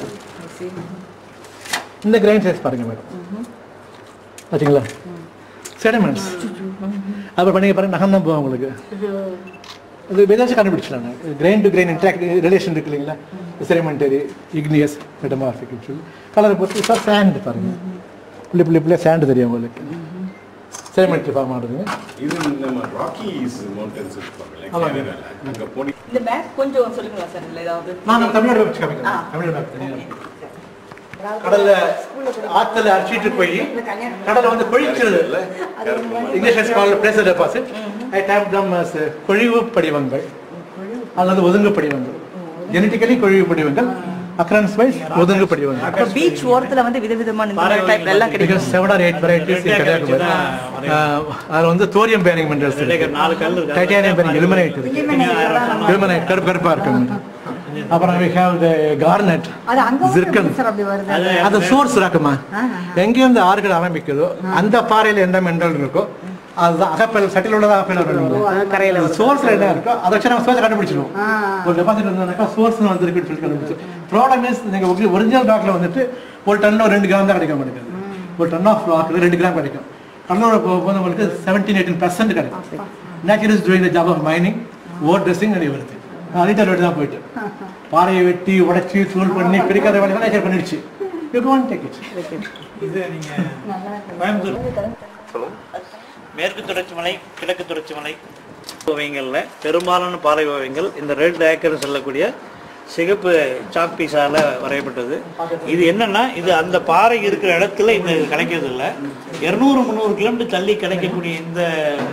இந்த கிரைன் சைஸ் பாருங்க மேடம் பார்த்தீங்களா செடிமெண்ட்ஸ் அப்புறம் பண்ணி பாருங்க நகம் தான் போகும் உங்களுக்கு இது ஏதாச்சும் கண்டுபிடிச்சிடலாங்க grain to grain interact relation இருக்கு இல்லைங்களா செடிமெண்டரி இக்னியஸ் மெட்டமார்பிக்னு சொல்லி கலரை பொறுத்து சார் சாண்ட் பாருங்க புள்ளி புள்ளி புள்ளியாக சாண்ட் தெரியும் உங்களுக்கு செடிமெண்ட்ரி ஃபார்ம் ஆகுதுங்க இது நம்ம ராக்கிஸ் மவுண்டன்ஸ் இருப்பாங்கல்ல ஆமாங்க. கேரளால அங்க போனி இந்த மேப் கொஞ்சம் சொல்லுங்களா சார் இல்லை ஏதாவது நான் நம்ம தமிழ்நாடு வச்சு ஆ. காமிக்கிறேன் தமிழ் மேப் தனியாக கடல்ல ஆத்துல அடிச்சிட்டு போய் கடலை வந்து கொழிக்கிறது English call place deposit I type them as கொழிவு படிவங்கள் அல்லது ஒதுங்கு படிவங்கள் ஜெனட்டிக்கலி கொழிவு படிவங்கள் அக்ரன்ஸ் வைஸ் ஒதுங்கு படிவங்கள் இப்போ பீச் ஓரத்துல வந்து விதவிதமான இந்த டைப்ல எல்லாம் பிகாஸ் கிடைக்கும் seven or eight varieties Kanyakumari அதில் வந்து தோரியம் பேரிங் மினரல்ஸ் நாலு கல் இருக்கு டைட்டானியம் பேரிங் எலிமினேட் இருக்கு எலிமினேட் கருப்பு கருப்பா இருக்கு அப்புறம் we have the garnet அது அங்க zircon சார் அப்படி வருது அது சோர்ஸ் ராக்குமா எங்கேருந்து ஆறுகள் ஆரம்பிக்குதோ அந்த பாறையில எந்த மினரல் இருக்கோ அதுதான் அகப்பல் சட்டில் உள்ளதா அகப்பல் கரையில சோர்ஸ்ல என்ன இருக்கோ அதை வச்சு நம்ம சோர்ஸ் கண்டுபிடிச்சிருவோம் ஆ. ஒரு டெபாசிட் இருந்ததுனாக்கா சோர்ஸ் வந்துருக்குன்னு சொல்லி கண்டுபிடிச்சோம் ப்ராப்ளம் மீன்ஸ் நீங்கள் ஒரிஜினல் ராக்ல வந்துட்டு ஒரு டன் ஒரு ரெண்டு கிராம் தான் கிடைக்க மாட்டேங்குது ஒரு டன் ஆஃப் ராக்ல ரெண்டு கிராம் கிடைக்கும் கடலோட போகும்போது உங்களுக்கு செவன்டீன் எயிட்டீன் பர்சன்ட் கிடைக்கும் nature is doing the job of mining ore dressing நிறைய வருது அலிட்டர் ரோடு தான் போயிட்டு பாறையை வெட்டி உடைச்சி தூள் பண்ணி பிரிக்காத வேலையெல்லாம் நேச்சர் பண்ணிடுச்சு யூ கோன் டேக் இட் இது நீங்க கோயம்புத்தூர் மேற்கு தொடர்ச்சி மலை கிழக்கு தொடர்ச்சி மலை ஓவியங்களில் பெரும்பாலான பாறை ஓவியங்கள் இந்த ரெட் ஏக்கர் சொல்லக்கூடிய சிகப்பு சாக் பீஸால வரையப்பட்டது இது என்னன்னா இது அந்த பாறை இருக்கிற இடத்துல இந்த இது கிடைக்கிறது இல்லை இரநூறு முந்நூறு கிலோமீட்டர் தள்ளி கிடைக்கக்கூடிய இந்த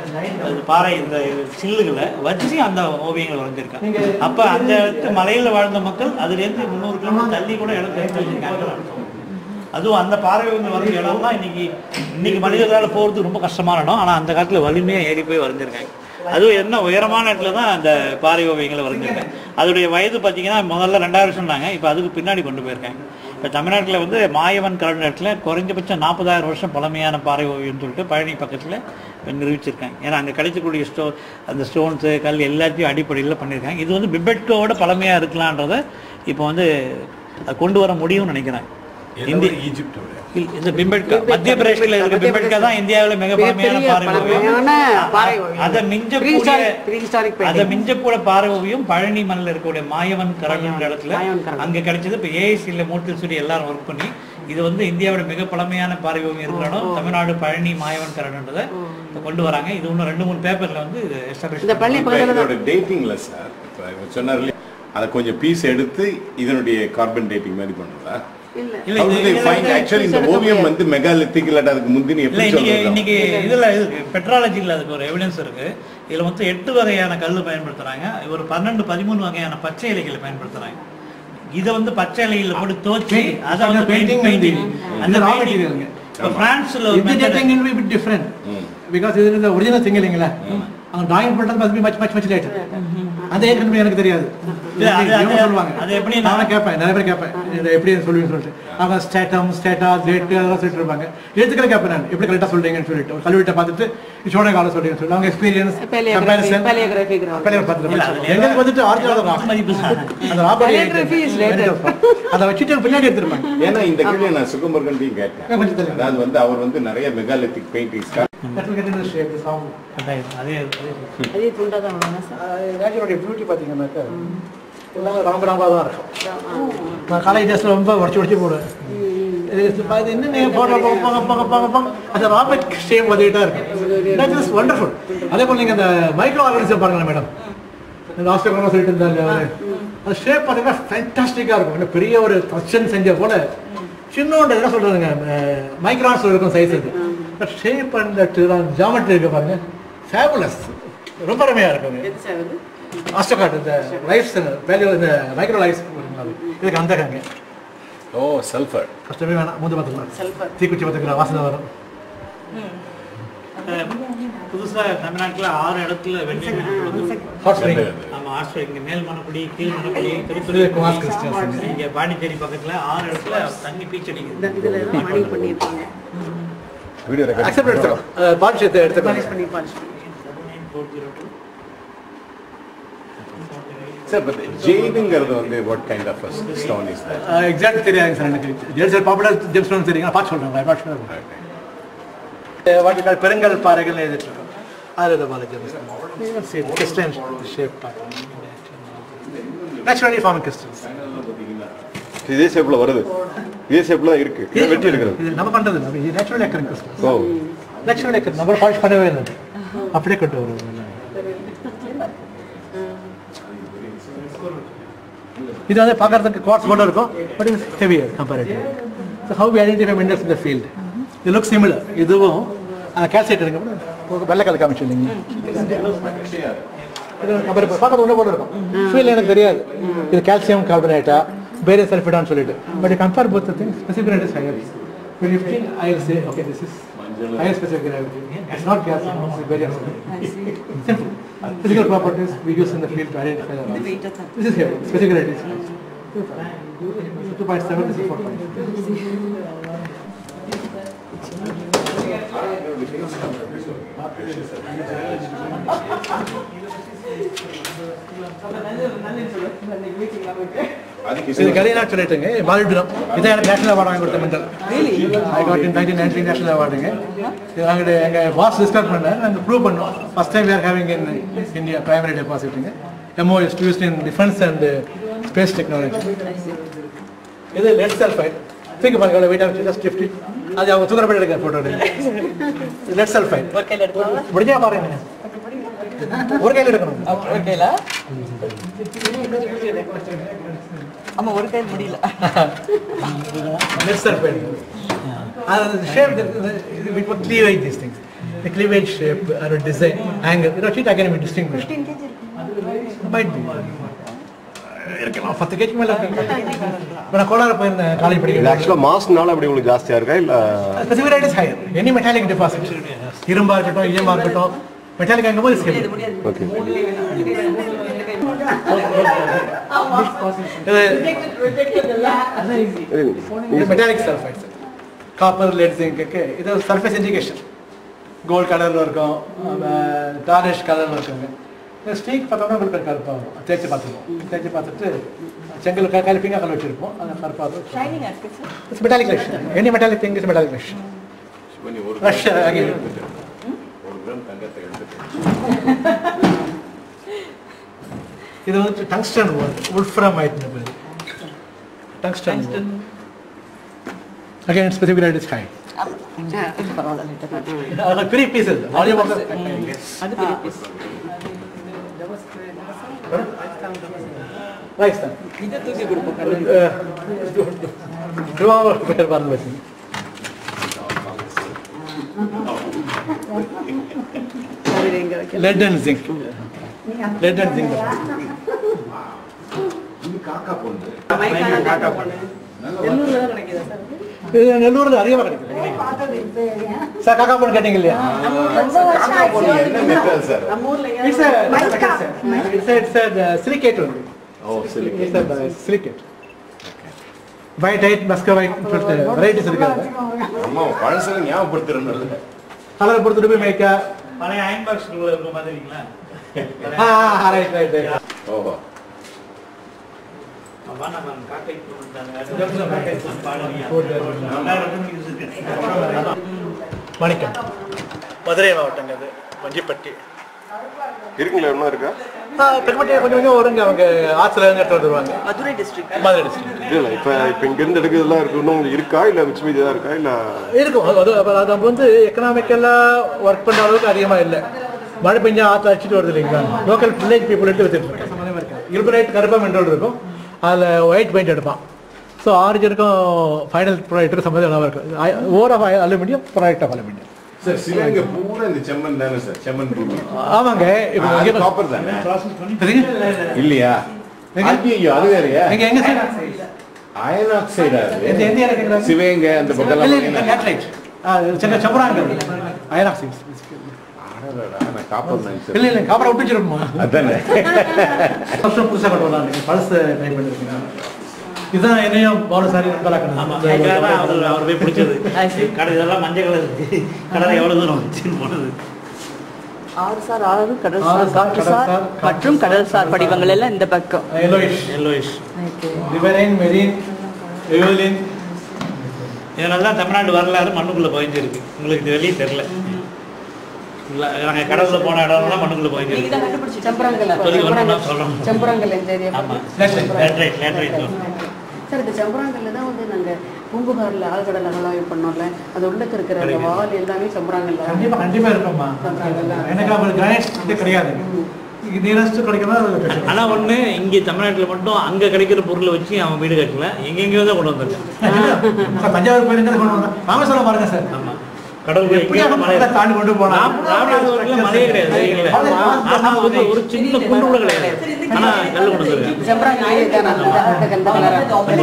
அது பாறை இந்த சில்லுகளை வச்சு அந்த ஓவியங்கள் வரைஞ்சிருக்காங்க அப்ப அந்த இடத்து மலையில வாழ்ந்த மக்கள் அதுலேருந்து முந்நூறு கிலோமீட்டர் தள்ளி கூட இடம் தெரிஞ்சு வச்சிருக்காங்கன்னு அர்த்தம். அதுவும் அந்த பாறை வந்து வரைஞ்ச இடம்லாம் இன்னைக்கு இன்னைக்கு மனிதர்களால் போகிறது ரொம்ப கஷ்டமான இடம் ஆனால் அந்த காலத்தில் வலிமையாக ஏறி போய் வரைஞ்சிருக்காங்க அதுவும் என்ன உயரமான இடத்துல தான் அந்த பாறை ஓவியங்களை வரைஞ்சிருக்காங்க அதோடைய வயது பார்த்தீங்கன்னா முதல்ல ரெண்டாயிரம் சொன்னாங்க இப்போ அதுக்கு பின்னாடி கொண்டு போயிருக்காங்க இப்போ தமிழ்நாட்டில் வந்து மாயவன் கரண்ட் இடத்துல குறைஞ்சபட்சம் நாற்பதாயிரம் வருஷம் பழமையான பாறை ஓவியம்னு சொல்லிட்டு பழனி பக்கத்தில் நிரூபிச்சிருக்காங்க ஏன்னா அங்கே கிடைக்கக்கூடிய ஸ்டோ அந்த ஸ்டோன்ஸு கல் எல்லாத்தையும் அடிப்படையில் பண்ணியிருக்காங்க இது வந்து பிபெட்கோட பழமையாக இருக்கலான்றதை இப்போ வந்து அது கொண்டு வர முடியும்னு நினைக்கிறேன் இந்தி ஈஜிப்டோட இல்ல, இந்த பிம்பட்கா மத்திய பிரதேசத்தில் இருக்க பிம்பட்கா தான் இந்தியாவில் மிக பழமையான பெரிய பாறை ஓவியம் பழமையான பாறை ஓவியம். அதை மிஞ்சக்கூடிய Prehistoric- prehistoric painting. அதை மிஞ்சக்கூட பாறை ஓவியம் பழனி மலையில் இருக்கக்கூடிய மாயவன் கரடுன்ற இடத்துல மாயவன் கரடு. அங்க கிடைச்சது இப்போ ஏஐசியில் மூட்டில் சொல்லி எல்லாரும் ஒர்க் பண்ணி இது வந்து இந்தியாவோட மிக பழமையான பாறை ஓவியம் இருக்கிற இடம் தமிழ்நாடு பழனி மாயவன் கரடுன்றதை இப்ப கொண்டு வராங்க இது இன்னும் ரெண்டு மூணு பேப்பர்ல வந்து இது establish இந்த பள்ளி இப்ப பக்கத்துல இதோட டேட்டிங்ல சார் இப்போ இவர் சொன்னார் இல்லையா, அதை கொஞ்சம் பீஸ் எடுத்து இதனுடைய கார்பன் டேட்டிங் மாதிரி பண்ணுறதா இல்ல இல்ல, How do இது- they இதுல find வந்து actually இந்த எடுக்க ஓவியம் முடியாது. வந்து மெகாலித்திக் இல்லாட்ட அதுக்கு முந்தினி இல்ல எப்படி இன்னைக்கு சொல்றது இன்னைக்கு இதுல இருக்கு பெட்ராலஜியில் அதுக்கு ஒரு எவிடன்ஸ் இருக்கு இதுல மொத்தம் எட்டு வகையான கல் பயன்படுத்துறாங்க ஒரு பன்னெண்டு பதிமூணு வகையான பச்சை இலைகளை பயன்படுத்துறாங்க இதை வந்து பச்சை இலையில போட்டு தோச்சி அதை வந்து painting பெயிண்டிங் and the- அந்த இந்த raw painting. material ங்க. இப்ப பிரான்ஸ்ல ஒரு இந்த method- dating will be a bit different because இது இந்த ஒரிஜினல் திங் இல்லைங்களா அவங்க டிராயிங் பண்றது must be much much much later அந்த ஏஜ் கண்டுபிடி எனக்கு தெரியாது இல்ல, அது- இவங்க அது- சொல்லுவாங்க அது எப்படி நான்- நானும் கேட்பேன் நிறைய பேர் கேட்பேன் இதை எப்படி சொல்லுவீங்கன்னு சொல்லிட்டு அவங்க ஸ்டேட்டம் ஸ்டேட்டா டேட் அதெல்லாம் சொல்லிட்டு இருப்பாங்க எழுத்துக்களை கேட்பேன் நான் எப்படி கரெக்டாக சொல்றீங்கன்னு சொல்லிட்டு ஒரு கல்வெட்டை பார்த்துட்டு சோழ காலம் சொல்றீங்கன்னு சொல்லி அவங்க எக்ஸ்பீரியன்ஸ் Paleography, paleography ground. இல்ல, அதுல எங்களுக்கு வந்துட்டு ஆர்ஜினல் மதிப்பு சார். அந்த ராபர்ட் Paleography is later. அதை வச்சுட்டு பின்னாடி எடுத்திருப்பாங்க ஏன்னா இந்த கேள்வியை நான் சுகம்பர்கன்ட்டையும் கேட்டேன் கொஞ்சம் தெரியும். அதாவது வந்து அவர் வந்து நிறைய megalithic paintings That will get into shape, the sound. அதே அதே அதே. அதே துண்டா தான் வேணும் சார் நேச்சருடைய பியூட்டி பார்த்தீங்கன்னாக்கா எல்லாமே ராம்ப ராம்பா தான் இருக்கும் நான் காலேஜ் டேஸில் ரொம்ப உடச்சி உடச்சி போடுவேன் இது இது என்ன நீங்கள் போடுற போக போக போக போக போக அந்த ராபர்ட் ஷேப் வந்துகிட்டே இருக்கும் தட் இஸ் வண்டர்ஃபுல் அதே போல் நீங்கள் அந்த மைக்ரோ ஆர்கனிசம் பாருங்களேன் மேடம் இந்த ஆஸ்திரேலியா சொல்லிட்டு இருந்தாங்க அவரு. அந்த ஷேப் பார்த்தீங்கன்னா ஃபேண்டாஸ்டிக்காக இருக்கும் இன்னும் பெரிய ஒரு தச்சன் செஞ்ச போல சின்னோண்டு என்ன சொல்கிறதுங்க மைக்ரான்ஸ் இருக்கும் சைஸ் இது பட் ஷேப் அண்ட் ஜாமெட்ரி இருக்கு பாருங்க ஃபேபுலஸ் ரொம்ப அருமையாக இருக்குங்க எது சார் அது ஆஸ்டோகார்ட் இந்த லைஃப் வேல்யூ இந்த மைக்ரோ லைஃப் இதுக்கு அந்த காங்க ஓ சல்ஃபர் கஷ்டமே வேணாம் மூந்து பார்த்துக்கலாம் சல்ஃபர் தீக்குச்சி பார்த்துக்கிற வாசனை வரும் அஹ் புதுசா தமிழ்நாட்டுல ஆறு இடத்துல வெள்ளி ஹாட் ஸ்ப்ரிங் ஆமா ஆஸ்ட்ரோ இங்க மேல் மணக்குடி கீழ் மணக்குடி இது திருப்பதி குமார் கிறிஸ்டியன்ஸ் இங்க பாண்டிச்சேரி பக்கத்துல ஆறு இடத்துல தண்ணி பீச்சடிக்குது இந்த இதுல எல்லாம் மணி பண்ணியிருப்பாங்க வீடியோ அக்செப்ட் எடுத்துக்கோ பாலிஷத்தை எடுத்துக்கோ பாலிஷ் பண்ணி பாலிஷ் பண்ணி சார் பட் ஜெய்டுங்கிறது வந்து what kind of stone is that exact தெரியாதுங்க சார் எனக்கு ஜெல் சார் பாப்புலர் ஜெம்ஸ் ஸ்டோன் தெரியுங்க பார்த்து சொல்கிறேன் நாட் ஷூர் வாட்டினால் பெருங்கல் பாறைகள் எழுதிட்டு இருக்கோம் அது இதை Balaji crystal shape naturally form crystals இதே ஷேப்ல வருது இதே ஷேப்ல தான் இருக்கு இதை வெட்டி எடுக்கிறது இது நம்ம பண்ணுறது நம்ம இது naturally occurring crystals oh naturally occurring நம்ம பாலிஷ் பண்ணவே இல்லை அப்படியே கொண்டு வருவோம் இது வந்து பார்க்கறதுக்கு குவார்ட்ஸ் போல இருக்கும் but is heavier comparative so how we identify minerals in the field இது லுக் சிமிலர் இதுவும் கேல்சைட் எடுங்க வெள்ளை கலர் காமிச்சு இல்லைங்க இது நம்ம இப்போ பார்க்கறது ஒன்றே போல இருக்கும் ஃபீல் எனக்கு தெரியாது இது கால்சியம் கார்பனேட்டா ಬೇರೆ ಸಲ್ಫೇಟ್ சொல்லிட்டு but compare both the things specific gravity is higher when you think I will say okay this is higher specific gravity it's not gas it's very simple physical properties we use in the field to identify the rocks. this is here specific gravity is 2.7 this is 4.5 அதுக்கு இது கலைனா சொல்லிட்டுங்க மாலிபுரம் இதான் எனக்கு national award வாங்கி கொடுத்த medal I got in nineteen ninety national அவார்டுங்க இது நாங்கள் எங்கள் பாஸ் டிஸ்கஸ் பண்ணார் நாங்கள் ப்ரூவ் பண்ணோம் first time we're having in India primary டெபாசிட்டுங்க MO is used in defence and space technology இது லெட் சல்ஃபைட் தூக்கி பாருங்க எவ்வளோ வெயிட்டாக ஜஸ்ட் ஃபிஃப்டி அது அவங்க தூக்கரப்பட்டு எடுக்க ஃபோட்டோ லெட் சல்ஃபைட் முடிஞ்சா பாருங்க ஒரு கையில் எடுக்கணும் ஒரு கையில ஆமா ஒரு கை முடியல Let's start with uh, the shape, the, the, we put cleavage these things. The cleavage shape or a design, angle, you know, sheet again be distinguished. Might be. இருக்கலாம் பத்து கேஜி மேல இருக்கு இப்போ நான் கோலார போயிருந்தேன் காலேஜ் இது படிக்கிறேன் ஆக்சுவலாக மாஸ்னால அப்படி உங்களுக்கு ஜாஸ்தியாக இருக்கா இல்லை specific is higher any metallic deposit இரும்பா இருக்கட்டும் ஈயமா இருக்கட்டும் மெட்டாலிக் அங்கே போது ஸ்கேல் ஓகே இது metallic sulphides copper lead zinc இது சர்ஃபேஸ் எஜுகேஷன் கோல்ட் கலரில் இருக்கும் டாரிஷ் கலரில் இருக்குங்க இந்த ஸ்டீக் பார்த்தோம்னா உங்களுக்கு கருப்பாக இருக்கும் தேய்ச்சி பார்த்துருவோம் தேய்ச்சி பார்த்துட்டு செங்கல் க கலப்பிங்க கல் வச்சிருப்போம் அது கருப்பாக ஷைனிங் இருக்கு sir it's metallic rush any metallic thing is metallic rush சிவனி ஒரு ரஷ் அகைன் ஒரு கிராம் தங்கத்தை எடுத்துட்டு இது வந்து டங்ஸ்டன் உல்ஃப்ரம் ஆயிட்டு பேர் tungsten again specific right is high பரவாயில்ல பெரிய பீஸ் ஆடியோ அது பெரிய piece. ராஜஸ்தான் இதை தூக்கி கொடுப்போம் திருவாரூர் பேர் மறந்து வச்சு lead and zinc lead and zinc இது காக்கா பொண்ணு எண்ணூறுல தான் கிடைக்குதா சார் இது நெல்லூர்ல அதிகமாக கிடைக்கும் சார் காக்கா பொண்ணு கேட்டீங்க இல்லையா காக்கா பொண்ணு என்ன மெட்டல் சார் நம்ம ஊர்ல இட்ஸ் இட்ஸ் இட்ஸ் சிலிகேட் ஒன்று ஓ சரி இட்ஸ் சிலிகேட் ஒயிட் ஹைட் மஸ்க ஒயிட் வெரைட்டிஸ் இருக்காது அம்மா பழசுல ஞாபகப்படுத்துறேன் கலர் பொறுத்துட்டு போய் மேய்க்க பழைய அயன் பாக்ஸ்க்குள்ள இருக்க மாதிரிங்களா ஆ ரைட் ரைட் ஓஹோ அப்பா நம்ம காக்கை பாடுறீங்க மணிக்கம் மதுரை மாவட்டங்க அது வஞ்சிப்பட்டி இருக்குங்களா இன்னும் இருக்கா தெற்குமட்டி கொஞ்சம் கொஞ்சம் வருங்க அவங்க ஆற்றுல இருந்து எடுத்து வந்துருவாங்க மதுரை டிஸ்ட்ரிக்ட் மதுரை டிஸ்ட்ரிக்ட் இல்லை இல்லை இப்போ இப்போ இங்கேருந்து எடுக்கிறதுலாம் இருக்கு இன்னும் உங்களுக்கு இருக்கா இல்லை மிச்ச மீதி தான் இருக்கா இல்லை இருக்கும் அது- அது அப்ப அது நம்ம வந்து எக்கனாமிக்கலாக ஒர்க் பண்ணுற அளவுக்கு அதிகமாக இல்லை மழை பெஞ்சா ஆற்று அடிச்சுட்டு வருது இல்லைங்களா லோக்கல் வில்லேஜ் பீப்புள் எடுத்து வச்சுட்டு இருக்கேன் இருபது லைட் கருப்பாக மென்டல் இருக்கும் அதில் ஒயிட் பெயிண்ட் எடுப்பான் ஸோ ஆரிஜினுக்கும் ஃபைனல் ப்ராடக்ட்டுக்கும் சம்மந்தம் இல்லாமல் இருக்கும் ore of aluminium product of aluminium sir சிவங்க பூரா இந்த செம்மண் தானே சார் செம்மண் பூமி ஆமாங்க இப்போ அது இங்கே காப்பர் தானே தெரியுங்க இல்லையா எங்க? ஐயோ அது வேறயா எங்க எங்க சார் அயன் ஆக்சைடா எந்த எந்த ஏரியா கேட்குறாங்க சிவங்க அந்த பக்கம் இல்லை இல்லை லேட்ரைட் செங்க சம்பராங்க அயனாக்சைட்ஸ் நான் காப்பர் தான் சார் இல்லை இல்லை காப்பரை விட்டு வச்சிருப்போமா அதானே வருஷம் புதுசாக கொண்டு வரலாம் பழசு ட்ரை பண்ணிருக்கீங்க இதுதான் என்னையும் பவுல சாரி ஆமா நம்பலாக்கணும் கேட்கறதா அவர் அவர் போய் பிடிச்சது கடை இதெல்லாம் மஞ்சள் கலர் இருக்கு கடலை எவ்வளவு தூரம் வச்சுன்னு போனது ஆறு சார் ஆறு கடல் ஆறு சார் சார், காற்று கடல் சார் சார், மற்றும் கடல் சார் படிவங்கள் எல்லாம் இந்த பக்கம் yellowish yellowish riverine marine aeolian இதனால தான் தமிழ்நாடு வரலாறு மண்ணுக்குள்ள போயிருக்கு உங்களுக்கு இது வெளியே தெரியல இல்ல நாங்க கடல்ல போன இடம்லாம் மண்ணுக்குள்ள போயிருக்கு செம்பரங்கல்ல சொல்லி ஒண்ணு சொல்லணும் செம்பரங்கல் இந்த ஏரியா ஆமா Laterite. லேட்ரைட் லேட்ரைட் சார் இந்த செம்பராங்கல்ல தான் வந்து நாங்க பூம்புகார்ல ஆழ்கடல் அகலாய்வு பண்ணோம்ல அது உள்ளக்க இருக்கிற அந்த வால் எல்லாமே செம்பராங்கல்ல கண்டிப்பா கண்டிப்பா இருப்போம்மா எனக்கு அவங்களுக்கு கிரானைட் இது கிடையாது நியரஸ்ட் கிடைக்கணும் அது கிடைக்கும். ஆனா ஒண்ணு இங்க தமிழ்நாட்டுல மட்டும் அங்க கிடைக்கிற பொருளை வச்சு அவன் வீடு கட்டல எங்கெங்கயோ தான் கொண்டு வந்திருக்கான் சார் தஞ்சாவூர் போயிருங்க கொண்டு வந்தோம் ராமேஸ்வரம் பாருங்க சார் ஆமா கடல் எப்படி அந்த மலையை தாண்டி கொண்டு போனா ராம்- ராமநாதபுரத்துல மலையே கிடையாது இல்ல. ஆனா வந்து ஒரு சின்ன குண்டு கூட கிடையாது ஆனா கல் கொண்டு வந்திருக்காங்க செம்பராங்கல் ஏரியா தான் அந்த அந்த கலர்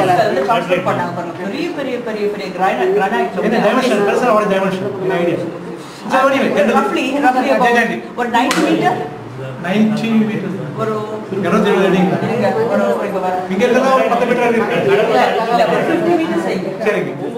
பெரிய பெரிய பெரிய பெரிய கிரானைட் கிரானைட் என்ன டைமென்ஷன் பெருசா ஒரு dimension idea roughly roughly about ஒரு 90 மீட்டர் 90 மீட்டர் ஒரு இருபத்தி ஏழு அடி இருங்க, ஒரு இங்க வர இங்க இருக்கிறதா ஒரு பத்து மீட்டர் இருக்கு இல்ல இல்ல ஒரு 50 மீட்டர் செய்யுங்க சரிங்க